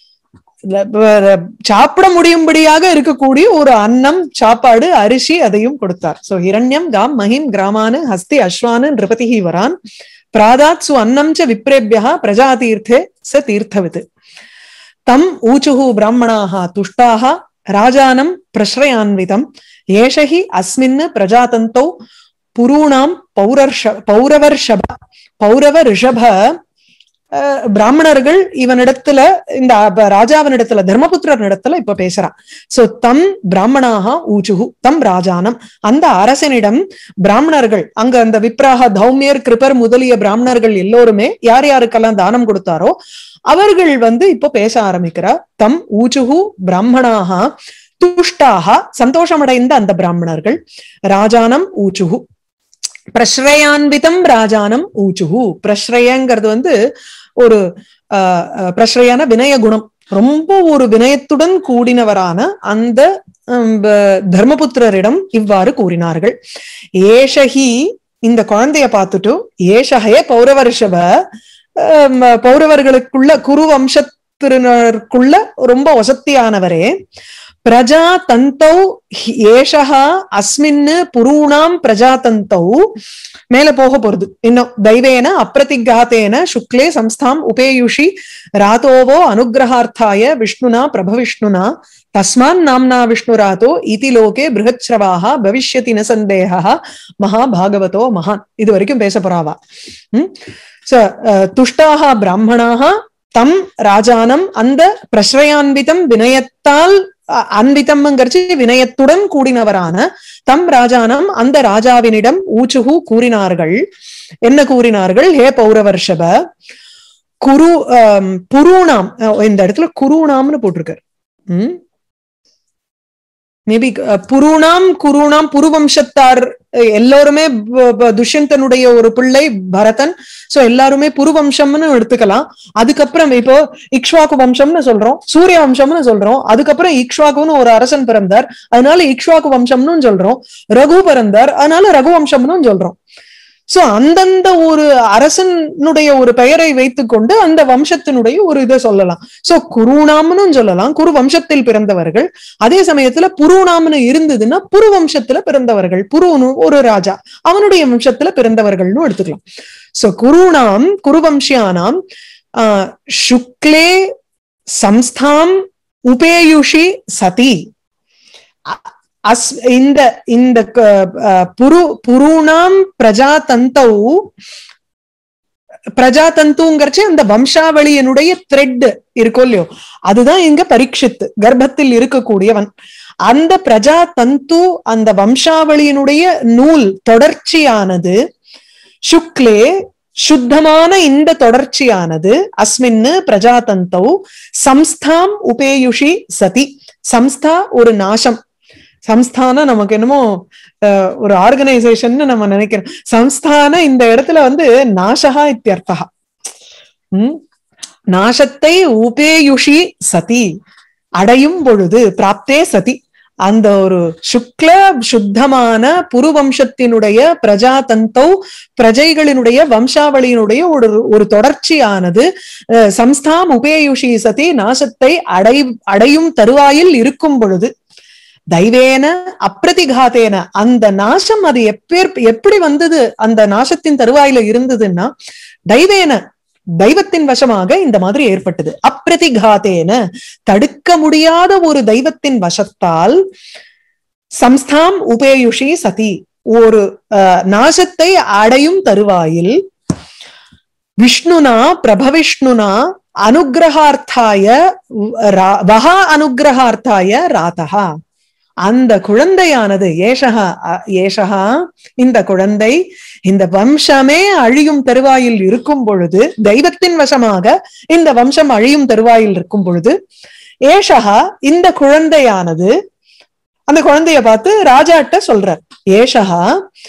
சாப்பிட முடியும்படியாக இருக்கக்கூடிய ஒரு அன்னம் சாப்பாடு அரிசி அதையும் கொடுத்தார் சோ ஹிரண்யம் காம் மஹிம் கிராமானு ஹஸ்தி அஸ்வானு நிருபதிஹி வரான் பிராதாத் சு அன்னம் ச விப்ரேபியா பிரஜாதீர்த்தே ச தீர்த்தவித் தம் ஊச்சுः பிராமணாः துஷ்டாः ராஜானம் பிரஸ்ரயான்விதம் ஏஷ ஹி அஸ்மின் பிரஜாதந்தௌ புரூணாம் பௌரர்ஷ பௌரவர்ஷப பௌரவ ரிஷப அஹ், பிராமணர்கள் இவனிடத்துல இந்த அப்ப ராஜாவினிடத்துல தர்மபுத்திரன் இடத்துல இப்ப பேசுறான் சோ தம் பிராமணாக ஊச்சுகு தம் ராஜானம் அந்த அரசனிடம் பிராமணர்கள் அங்க அந்த விப்ராக தௌமியர் கிருபர் முதலிய பிராமணர்கள் எல்லோருமே யார் யாருக்கெல்லாம் தானம் கொடுத்தாரோ அவர்கள் வந்து இப்போ பேச ஆரம்பிக்கிறார் தம் ஊச்சுகு பிராமணாக துஷ்டாக சந்தோஷமடைந்த அந்த பிராமணர்கள் ராஜானம் ஊச்சுகு பிரஸ்ரயான்விதம் ராஜானம் ஊச்சுகு பிரஸ்ரயங்கிறது வந்து ஒரு ஆஹ், ஆஹ், பிரஸ்ரயான வினய குணம் ரொம்ப ஒரு வினயத்துடன் கூடினவரான அந்த ஹம், ப- தர்மபுத்திரரிடம் இவ்வாறு கூறினார்கள் ஏஷஹி இந்த குழந்தைய பார்த்துட்டு ஏஷஹே பௌரவர்ஷவ ஹம், பௌரவர்களுக்குள்ள குரு வம்சத்தினருக்குள்ள ரொம்ப வசத்தியானவரே பிரஜா தந்தௌ ஹி- ஏஷஹா அஸ்மின்னு புரூணாம் பிரஜா தந்தௌ மேல போக போறது இன்னும் தெய்வேன அப்பிரதிகாத்தேன சுக்லே சம்ஸ்தாம் உபேயுஷி ராதோவோ அனுகிரகார்த்தாய விஷ்ணுனா பிரபவிஷ்ணுனா தஸ்மான் நாம்னா விஷ்ணுராதோ இதி லோகே பிருகச்ரவாக பவிஷ்யதி ந சந்தேகா மகாபாகவதோ மகான் இது வரைக்கும் பேச போறாவா ம் ச துஷ்டாக பிராமணாக தம் ராஜானம் அந்த பிரஸ்ரயான்விதம் வினயத்தால் அ- அன்விதம்ங்கிறச்சு வினயத்துடன் கூடினவரான தம் ராஜானம் அந்த ராஜாவினிடம் ஊச்சுகு கூறினார்கள் என்ன கூறினார்கள் ஹே பௌரவர்ஷப குரு ஆம், புரூணாம் அஹ், இந்த இடத்துல குருணாம்னு போட்டிருக்காரு ம் மேபி புருணாம் குருணாம் புருவம்சத்தார் அஹ், எல்லோருமே ப- ப- துஷ்யந்தனுடைய ஒரு பிள்ளை பரதன் சோ எல்லாருமே புருவம்சம்னு எடுத்துக்கலாம் அதுக்கப்புறம் இப்போ இக்ஷ்வாக்கு வம்சம்னு சொல்றோம் சூரிய வம்சம்னு சொல்றோம் அதுக்கப்புறம் இக்ஷ்வாக்குன்னு ஒரு அரசன் பிறந்தார் அதனால இக்ஷ்வாக்கு வம்சம்னு சொல்றோம் ரகு பிறந்தார் அதனால ரகு வம்சம்னு சொல்றோம் சோ அந்தந்த ஒரு அரசனுடைய ஒரு பெயரை வைத்துக்கொண்டு அந்த வம்சத்தினுடைய ஒரு இதை சொல்லலாம் சோ குருணாம்னு சொல்லலாம் குரு வம்சத்தில் பிறந்தவர்கள் அதே சமயத்துல புருணாம்னு இருந்ததுன்னா புரு வம்சத்துல பிறந்தவர்கள் புருன்னு ஒரு ராஜா அவனுடைய வம்சத்துல பிறந்தவர்கள்னு எடுத்துக்கலாம் சோ குருணாம் குருவம்சியானாம் ஆஹ் சுக்லே சம்ஸ்தாம் உபேயுஷி சதி அ- அஸ் இந்த இந்த க- அஹ் புரு புருணாம் பிரஜாதந்தௌ பிரஜாதந்துங்கிறச்சு அந்த வம்சாவளியினுடைய த்ரெட் இருக்கும் இல்லையோ அதுதான் இங்க பரீட்சித்து கர்ப்பத்தில் இருக்கக்கூடியவன் அந்த பிரஜா தந்து அந்த வம்சாவளியினுடைய நூல் தொடர்ச்சியானது சுக்லே சுத்தமான இந்த தொடர்ச்சியானது அஸ்மின்னு பிரஜாதந்தௌ சம்ஸ்தாம் உபேயுஷி சதி சம்ஸ்தா ஒரு நாசம் சம்ஸ்தான நமக்கு என்னமோ அஹ், ஒரு ஆர்கனைசேஷன் நம்ம நினைக்கிறோம் சம்ஸ்தான இந்த இடத்துல வந்து நாசகா இத்தியர்த்தா உம் நாசத்தை உபேயுஷி சதி அடையும் பொழுது பிராப்தே சதி அந்த ஒரு சுக்ல சுத்தமான புருவம்சத்தினுடைய பிரஜாதந்தௌ பிரஜைகளினுடைய வம்சாவளியினுடைய ஒரு ஒரு தொடர்ச்சியானது அஹ், சம்ஸ்தாம் உபேயுஷி சதி நாசத்தை அடை அடையும் தருவாயில் இருக்கும் பொழுது தெய்வேன அப்பிரதிகாத்தேன அந்த நாசம் அது எப்பேர் எப்படி வந்தது அந்த நாசத்தின் தருவாயில இருந்ததுன்னா தெய்வேன தெய்வத்தின் வசமாக இந்த மாதிரி ஏற்பட்டது அப்பிரதிகாத்தேன தடுக்க முடியாத ஒரு தெய்வத்தின் வசத்தால் சம்ஸ்தாம் உபேயுஷி சதி ஒரு அஹ், நாசத்தை அடையும் தருவாயில் விஷ்ணுனா பிரபவிஷ்ணுனா அனுகிரகார்த்தாய ரா- வஹா அனுகிரகார்த்தாய ராதகா அந்த குழந்தையானது ஏஷகா அ- ஏஷகா இந்த குழந்தை இந்த வம்சமே அழியும் தருவாயில் இருக்கும் பொழுது தெய்வத்தின் வசமாக இந்த வம்சம் அழியும் தருவாயில் இருக்கும் பொழுது ஏஷகா இந்த குழந்தையானது அந்த குழந்தைய பார்த்து ராஜாட்ட சொல்றார் ஏஷகா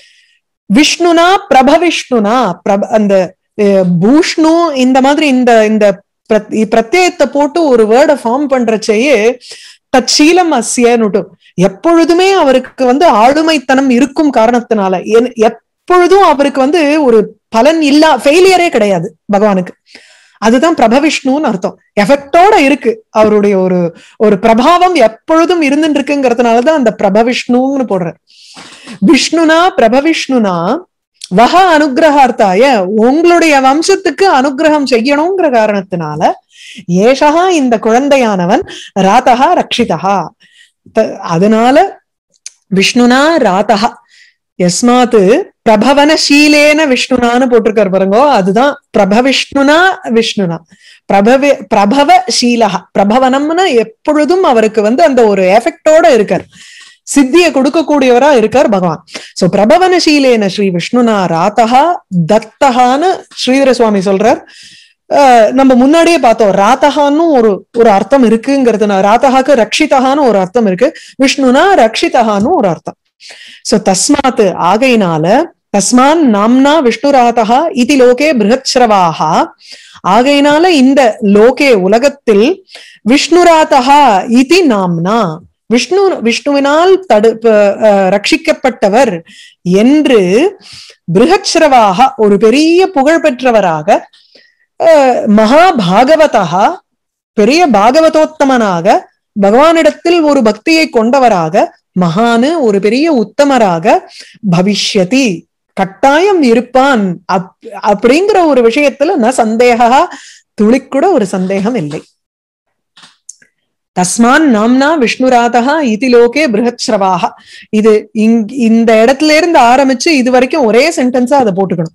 விஷ்ணுனா பிரபவிஷ்ணுனா பிரப அந்த அஹ், பூஷ்ணு இந்த மாதிரி இந்த இந்த பிரத்- பிரத்யயத்தை போட்டு ஒரு வேர்டை ஃபார்ம் பண்றச்சேயே தச்சீலம் அஸ்யனுட்டு எப்பொழுதுமே அவருக்கு வந்து ஆளுமைத்தனம் இருக்கும் காரணத்தினால என்- எப்பொழுதும் அவருக்கு வந்து ஒரு பலன் இல்லா ஃபெயிலியரே கிடையாது பகவானுக்கு அதுதான் பிரபவிஷ்ணுன்னு அர்த்தம் எஃபெக்டோட இருக்கு அவருடைய ஒரு ஒரு பிரபாவம் எப்பொழுதும் இருந்துட்டு இருக்குங்கிறதுனாலதான் அந்த பிரபவிஷ்ணுன்னு போடுறார் விஷ்ணுனா பிரபவிஷ்ணுனா வஹ அனுகிரகார்த்தாய உங்களுடைய வம்சத்துக்கு அனுகிரகம் செய்யணுங்கிற காரணத்தினால ஏஷகா இந்த குழந்தையானவன் ராதகா ரக்ஷிதா த- அதனால விஷ்ணுனா ராதகா எஸ்மாத்து பிரபவனசீலேன விஷ்ணுனான்னு போட்டிருக்காரு பாருங்க அதுதான் பிரபவிஷ்ணுனா விஷ்ணுனா பிரபவே பிரபவ சீலகா பிரபவனம்னா எப்பொழுதும் அவருக்கு வந்து அந்த ஒரு எஃபெக்டோட இருக்கார் சித்தியை கொடுக்கக்கூடியவரா இருக்கார் பகவான் சோ பிரபவனசீலேன ஸ்ரீ விஷ்ணுனா ராதகா தத்தகான்னு ஸ்ரீதர சுவாமி சொல்றார் அஹ் நம்ம முன்னாடியே பார்த்தோம் ராதகான்னு ஒரு ஒரு அர்த்தம் இருக்குங்கிறது ராதகாக்கு ரக்ஷிதகான்னு ஒரு அர்த்தம் இருக்கு விஷ்ணுனா ரக்ஷிதகான்னு ஒரு அர்த்தம் சோ தஸ்மாத் ஆகையினால தஸ்மான் நாம்னா விஷ்ணுராதகா இது லோகே பிருகத்ஸ்ரவாகா ஆகையினால இந்த லோகே உலகத்தில் விஷ்ணுராதகா இது நாம்னா விஷ்ணு விஷ்ணுவினால் தடு ப- அஹ் ரட்சிக்கப்பட்டவர் என்று பிருகத்ஸ்ரவாக ஒரு பெரிய புகழ் பெற்றவராக அஹ் மகாபாகவதா பெரிய பாகவதோத்தமனாக பகவானிடத்தில் ஒரு பக்தியை கொண்டவராக மகானு ஒரு பெரிய உத்தமராக பவிஷ்யதி கட்டாயம் இருப்பான் அப் அப்படிங்கிற ஒரு விஷயத்துல ந சந்தேகா துளிக்கூட ஒரு சந்தேகம் இல்லை தஸ்மான் நாம்னா விஷ்ணுராதகா இது லோகே பிருகத்ஸ்ரவாக இது இங் இந்த இடத்துல இருந்து ஆரம்பிச்சு இது வரைக்கும் ஒரே சென்டென்ஸா அதை போட்டுக்கணும்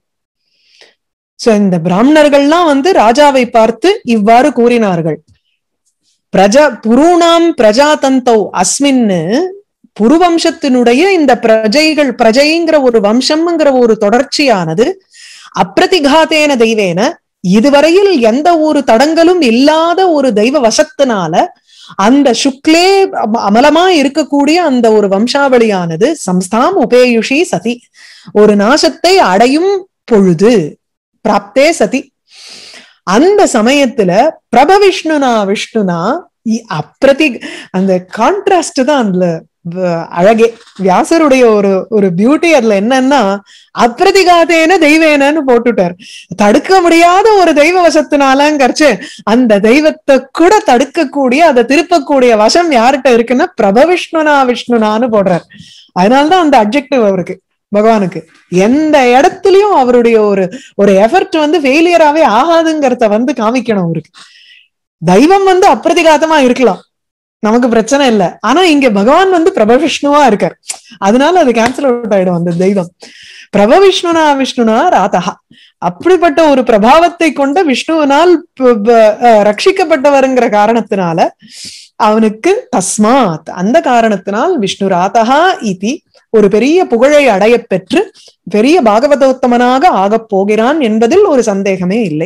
சோ இந்த பிராமணர்கள்லாம் வந்து ராஜாவை பார்த்து இவ்வாறு கூறினார்கள் பிரஜா புருணாம் பிரஜாதந்தௌ அஸ்மின்னு புருவம்சத்தினுடைய இந்த பிரஜைகள் பிரஜைங்கிற ஒரு வம்சம்ங்கிற ஒரு தொடர்ச்சியானது அப்பிரதிகாத்தேன தெய்வேன இதுவரையில் எந்த ஒரு தடங்களும் இல்லாத ஒரு தெய்வ வசத்தினால அந்த சுக்லே அம- அமலமா இருக்கக்கூடிய அந்த ஒரு வம்சாவளியானது சம்ஸ்தாம் உபேயுஷி சதி ஒரு நாசத்தை அடையும் பொழுது பிராப்தே சதி அந்த சமயத்துல பிரபவிஷ்ணுனா விஷ்ணுனா இ- அப்பிரதி அந்த கான்ட்ராஸ்ட் தான் அதுல வ- அழகே வியாசருடைய ஒரு ஒரு பியூட்டி அதுல என்னன்னா அப்பிரதிகாதேன தெய்வேனன்னு போட்டுட்டார் தடுக்க முடியாத ஒரு தெய்வ வசத்தினாலங்கரிச்சு அந்த தெய்வத்தை கூட தடுக்கக்கூடிய அதை திருப்பக்கூடிய வசம் யார்கிட்ட இருக்குன்னா பிரபவிஷ்ணுனா விஷ்ணுனான்னு போடுறார் அதனாலதான் அந்த அப்ஜெக்டிவ் அவருக்கு பகவானுக்கு எந்த இடத்துலயும் அவருடைய ஒரு ஒரு எஃபர்ட் வந்து ஃபெயிலியராவே ஆகாதுங்கிறத வந்து காமிக்கணும் அவருக்கு தெய்வம் வந்து அப்பிரதிகாத்தமா இருக்கலாம் நமக்கு பிரச்சனை இல்லை ஆனா இங்க பகவான் வந்து பிரபவிஷ்ணுவா இருக்கார் அதனால அது கேன்சல் அவுட் ஆயிடும் அந்த தெய்வம் பிரபவிஷ்ணுனா விஷ்ணுனா ராதகா அப்படிப்பட்ட ஒரு பிரபாவத்தை கொண்ட விஷ்ணுவினால் ப- ப- அஹ் ரட்சிக்கப்பட்டவருங்கிற காரணத்தினால அவனுக்கு தஸ்மாத் அந்த காரணத்தினால் விஷ்ணு ராதகா இதி ஒரு பெரிய புகழை அடையப் பெற்று பெரிய பாகவதோத்தமனாக ஆகப் போகிறான் என்பதில் ஒரு சந்தேகமே இல்லை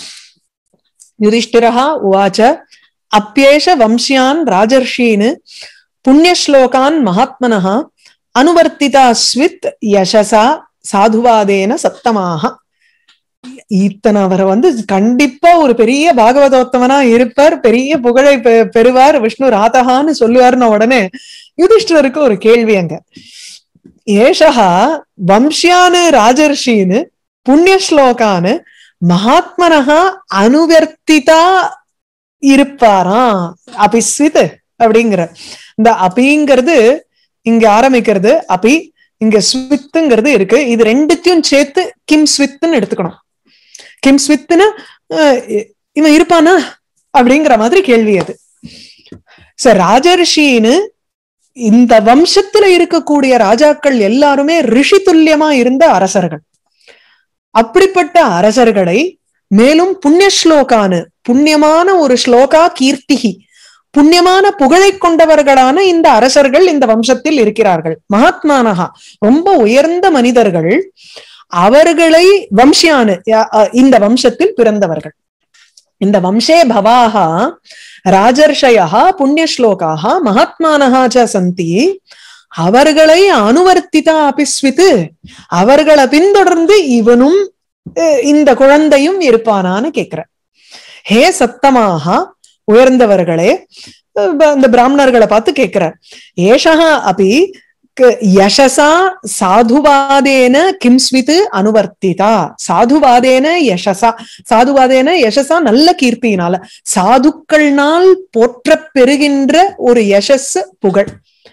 யுதிஷ்டிரஹா உவாச்ச அப்பியேஷ வம்சியான் ராஜர்ஷீன் புண்ணியஸ்லோகான் மகாத்மனः அனுவர்த்திதா ஸ்வித் யசசா சாதுவாதேன சத்தமாக இத்தனை அவரை வந்து கண்டிப்பா ஒரு பெரிய பாகவதோத்தமனா இருப்பார் பெரிய புகழை பெ- பெறுவார் விஷ்ணு ராதகான்னு சொல்லுவார்னு உடனே யுதிஷ்டருக்கு ஒரு கேள்வி அங்க ஏஷா வம்சியானு ராஜர்ஷின்னு புண்ணியஸ்லோகான்னு மகாத்மனஹா அனுவர்த்திதா இருப்பாராம் அபிஸ்வித் அப்படிங்கிற இந்த அபிங்கிறது இங்க ஆரம்பிக்கிறது அபி இங்க ஸ்வித்துங்கிறது இருக்கு இது ரெண்டுத்தையும் சேர்த்து கிம் ஸ்வித்துன்னு எடுத்துக்கணும் கிம் ஸ்வித்துன்னு அஹ், இவன் இருப்பானா அப்படிங்கிற மாதிரி கேள்வி அது சார் ராஜர்ஷின்னு இந்த வம்சத்துல இருக்கக்கூடிய ராஜாக்கள் எல்லாருமே ரிஷி துல்லியமா இருந்த அரசர்கள் அப்படிப்பட்ட அரசர்களை மேலும் புண்ணியஸ்லோகானு புண்ணியமான ஒரு ஸ்லோகா கீர்த்திகி புண்ணியமான புகழை கொண்டவர்களான இந்த அரசர்கள் இந்த வம்சத்தில் இருக்கிறார்கள் மகாத்மானகா ரொம்ப உயர்ந்த மனிதர்கள் அவர்களை வம்சியானு இந்த வம்சத்தில் பிறந்தவர்கள் இந்த வம்சே பவாகா ராஜர்ஷயா புண்ணியஸ்லோகாக மகாத்மானகா ச சந்தி அவர்களை அனுவர்த்திதா அபிஸ்வித்து அவர்களை பின்தொடர்ந்து இவனும் இந்த குழந்தையும் இருப்பானான்னு கேக்குற ஹே சத்தமாக உயர்ந்தவர்களே அந்த பிராமணர்களை பார்த்து கேட்கிற ஏஷா அப்படி யசசா சாதுவாதேன கிம்ஸ்வித் அனுவர்த்திதா சாதுவாதேன யசசா சாதுவாதேன யசசா நல்ல கீர்த்தியினால சாதுக்கள்னால் போற்ற பெறுகின்ற ஒரு யசஸ் புகழ்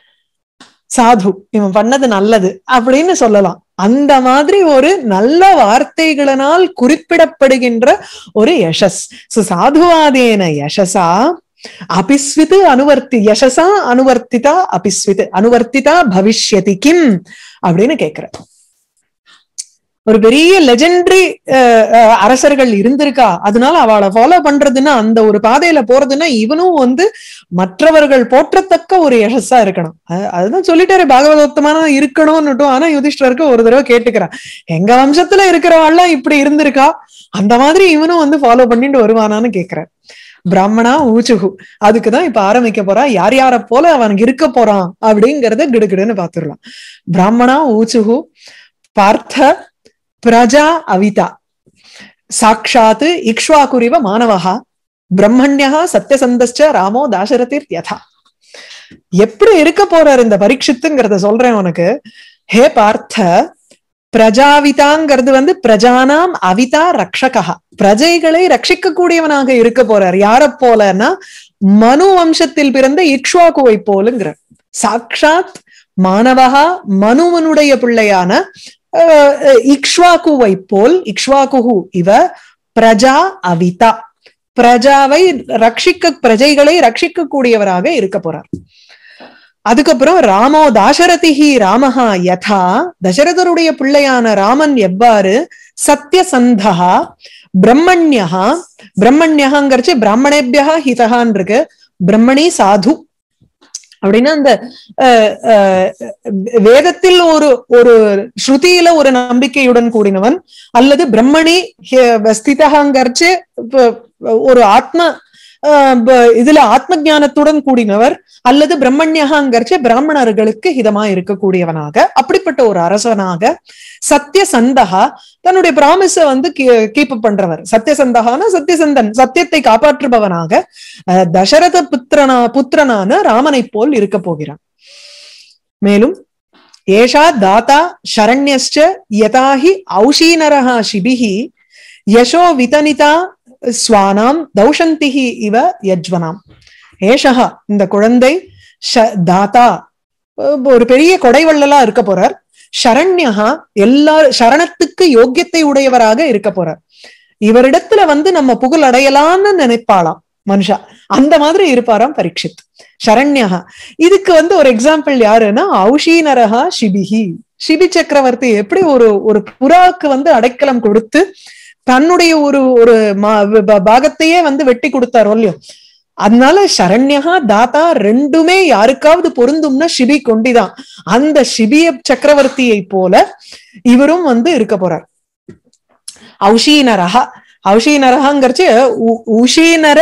சாது இவன் பண்ணது நல்லது அப்படின்னு சொல்லலாம் அந்த மாதிரி ஒரு நல்ல வார்த்தைகளினால் குறிப்பிடப்படுகின்ற ஒரு யசஸ் சாதுவாதேன யசசா அபிஸ்வித் அனுவர்த்தி யசசா அனுவர்த்திதா அபிஸ்வித் அனுவர்த்திதா பவிஷ்யதி கிம் அப்படின்னு கேக்குற ஒரு பெரிய லெஜெண்டரி அரசர்கள் இருந்திருக்கா அதனால அவளை ஃபாலோ பண்றதுன்னா அந்த ஒரு பாதையில போறதுன்னா இவனும் வந்து மற்றவர்கள் போற்றத்தக்க ஒரு யசஸா இருக்கணும் அதுதான் சொல்லிட்டாரு பாகவதோத்தமான இருக்கணும்னுட்டும் ஆனா யுதிஷ்டருக்கு ஒரு தடவை கேட்டுக்கிறான் எங்க வம்சத்துல இருக்கிறவாள்லாம் இப்படி இருந்திருக்கா அந்த மாதிரி இவனும் வந்து ஃபாலோ பண்ணிட்டு வருவானான்னு கேக்குறார் பிராமணா ஊச்சுகு அதுக்குதான் இப்ப ஆரம்பிக்க போறா யார் யார போல அவனுக்கு இருக்க போறான் அப்படிங்கறத கிடுகிடுன்னு பாத்துடலாம் பிராமணா ஊச்சுகு பார்த்த பிரஜா அவிதா சாட்சாத் இக்ஷ்வாகுரிவ மாணவகா பிரம்மண்யா சத்தியசந்தஸ்ச ராமோ தாசரதிர் யதா எப்படி இருக்க போறார் இந்த பரீட்சித்துங்கிறத சொல்றேன் உனக்கு ஹே பார்த்த பிரஜாவிதாங்கிறது வந்து பிரஜானாம் அவிதா ரக்ஷகா பிரஜைகளை ரட்சிக்க கூடியவனாக இருக்க போறார் யார போலன்னா மனு வம்சத்தில் பிறந்த இக்ஷ்வாகுவை போலுங்கிற சாக்ஷாத் மாணவகா மனுவனுடைய பிள்ளையான இக்ஷ்வாகுவை போல் இக்ஷ்வாகுஹு இவ பிரஜா அவிதா பிரஜாவை ரட்சிக்க பிரஜைகளை ரட்சிக்க கூடியவராக இருக்க போறார் அதுக்கப்புறம் ராமோ தாசரதிஹி ராமஹா யதா தசரதருடைய பிள்ளையான ராமன் எவ்வாறு சத்தியசந்தகா பிரம்மண்யா பிரம்மண்யகாங்கிறச்சு பிராமணேபியா ஹிதகான் இருக்கு பிரம்மணி சாது அப்படின்னா அந்த வேதத்தில் ஒரு ஒரு ஸ்ருதியில ஒரு நம்பிக்கையுடன் கூடினவன் அல்லது பிரம்மணி ஸ்திதகாங்கிறச்சு ஒரு ஆத்ம இதுல ஆத்ம ஜானத்துடன் கூடினவர் அல்லது பிரம்மண்யகாங்கிறச்ச பிராமணர்களுக்கு ஹிதமா இருக்கக்கூடியவனாக அப்படிப்பட்ட ஒரு அரசனாக சத்தியசந்தகா தன்னுடைய பிராமிஸ வந்து கீப் பண்றவர் சத்தியசந்தகான சத்தியசந்தன் சத்தியத்தை காப்பாற்றுபவனாக தசரத புத்திரனா புத்திரனான ராமனை போல் இருக்க போகிறான் மேலும் ஏஷா தாத்தா சரண்யஸ்ச யதாஹி ஔஷீனரஹா சிபிஹி யசோ விதனிதா ஸ்வானாம் தௌஷந்திஹி இவ யஜ்வனாம் ஏஷகா இந்த குழந்தை தாத்தா ஒரு பெரிய கொடைவள்ளலா இருக்க போறார் சரண்யகா எல்லா சரணத்துக்கு யோக்கியத்தை உடையவராக இருக்க போறார் இவரிடத்துல வந்து நம்ம புகழ் அடையலாம்னு நினைப்பாளாம் மனுஷா அந்த மாதிரி இருப்பாராம் பரீட்சித் சரண்யகா இதுக்கு வந்து ஒரு எக்ஸாம்பிள் யாருன்னா ஔஷீனரகா சிபிஹி சிபி சக்கரவர்த்தி எப்படி ஒரு ஒரு புறாக்கு வந்து அடைக்கலம் கொடுத்து தன்னுடைய ஒரு ஒரு பாகத்தையே வந்து வெட்டி கொடுத்தாரோ இல்லையோ அதனால சரண்யகா தாத்தா ரெண்டுமே யாருக்காவது பொருந்தும்னா சிபி கொண்டிதான் அந்த சிபிய சக்கரவர்த்தியை போல இவரும் வந்து இருக்க போறார் ஔஷீனரகா ஔஷீனரகாங்கிறச்சு உஷீனர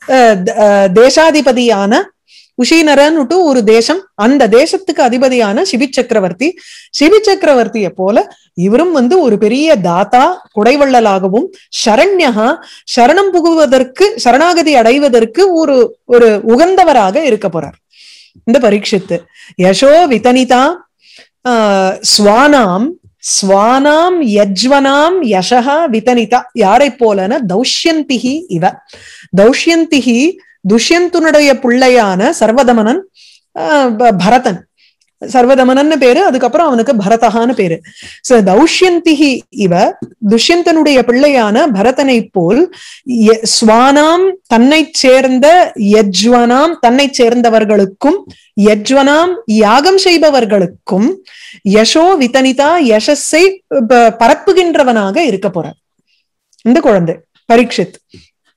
தேசாதிபதியான உஷீனரன்னுட்டு ஒரு தேசம் அந்த தேசத்துக்கு அதிபதியான சிபி சக்கரவர்த்தி சிபி சக்கரவர்த்திய போல இவரும் வந்து ஒரு பெரிய தாத்தா குடைவள்ளலாகவும் சரண்யகா சரணம் புகுவதற்கு சரணாகதி அடைவதற்கு ஒரு ஒரு உகந்தவராக இருக்க போறார் இந்த பரீட்சித்து யசோ விதனிதா ஆஹ் ஸ்வானாம் ஸ்வானாம் யஜ்வனாம் யசகா விதனிதா யாரை போலன தௌஷ்யந்திகி இவ தௌஷ்யந்திகி துஷ்யந்துனுடைய பிள்ளையான சர்வதமனன் பரதன் சர்வதமனன்னு பேரு அதுக்கப்புறம் அவனுக்கு பரதகான்னு பேரு சோ தௌஷ்யந்திகி இவ துஷ்யந்தனுடைய பிள்ளையான பரதனை போல் ஸ்வானாம் தன்னை சேர்ந்த யஜ்வனாம் தன்னை சேர்ந்தவர்களுக்கும் யஜ்வனாம் யாகம் செய்பவர்களுக்கும் யசோ விதனிதா யசஸை பரப்புகின்றவனாக இருக்க போறார் இந்த குழந்தை பரீட்சித்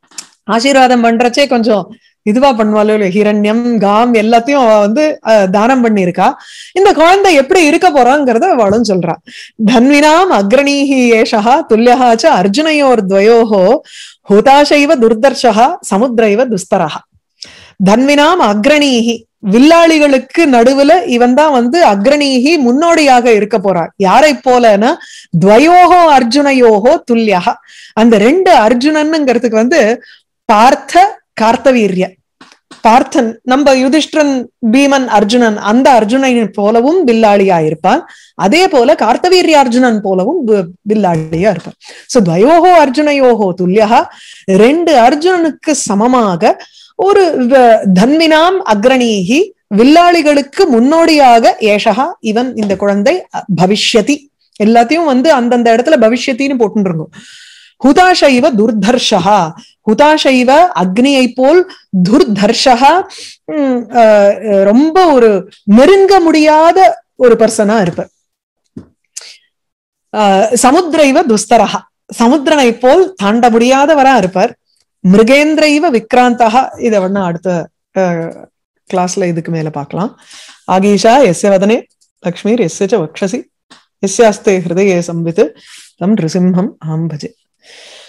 ஆசீர்வாதம் பண்றச்சே கொஞ்சம் இதுவா பண்ணுவாளோ இல்லையோ ஹிரண்யம் காம் எல்லாத்தையும் அவ வந்து அஹ், தானம் பண்ணியிருக்கா இந்த குழந்தை எப்படி இருக்க போறாங்கிறத அவளும் சொல்றா தன்வினாம் அக்ரணீஹி ஏஷா துல்லியா ச அர்ஜுனயோர் துவயோஹோ ஹுதாசைவ துர்தர்ஷா சமுத்திரைவ துஸ்தரஹா தன்வினாம் அக்ரணீஹி வில்லாளிகளுக்கு நடுவுல இவன் தான் வந்து அக்ரணீஹி முன்னோடியாக இருக்க போறார் யாரை போலனா துவயோகோ அர்ஜுனயோகோ துல்லியா அந்த ரெண்டு அர்ஜுனன்ங்கிறதுக்கு வந்து பார்த்த கார்த்தவீரிய பார்த்தன் நம்ம யுதிஷ்டிரன் பீமன் அர்ஜுனன் அந்த அர்ஜுனன் போலவும் வில்லாளியா இருப்பான் அதே போல கார்த்தவீரிய அர்ஜுனன் போலவும் வி- வில்லாளியா இருப்பான் சோ துவயோகோ அர்ஜுனயோகோ துல்லியா ரெண்டு அர்ஜுனனுக்கு சமமாக ஒரு வ- தன்வினாம் அக்ரணீகி வில்லாளிகளுக்கு முன்னோடியாக ஏஷகா இவன் இந்த குழந்தை அ- பவிஷ்யதி எல்லாத்தையும் வந்து அந்தந்த இடத்துல பவிஷ்யத்தின்னு போட்டுருங்க ஹுதாஷைவ துர்தர்ஷா ஹுதாஷைவ அக்னியை போல் துர்தர்ஷா உம், அஹ், ரொம்ப ஒரு நெருங்க முடியாத ஒரு பர்சனா இருப்ப ஆஹ், சமுத்திரைவ துஸ்தரஹா சமுத்திரனை போல் தாண்ட முடியாதவரா இருப்பார் மிருகேந்திரைவ விக்ராந்தகா இதை வேணா அடுத்த கிளாஸ்ல இதுக்கு மேல பார்க்கலாம் ஆகீஷா எஸ்ய வதனே லக்ஷ்மீர் எஸ்ய ச வக்ஷசி எஸ்யாஸ்தே ஹிருதயே சம்வித் தம் நிருசிம்ஹம் ஆம் பஜே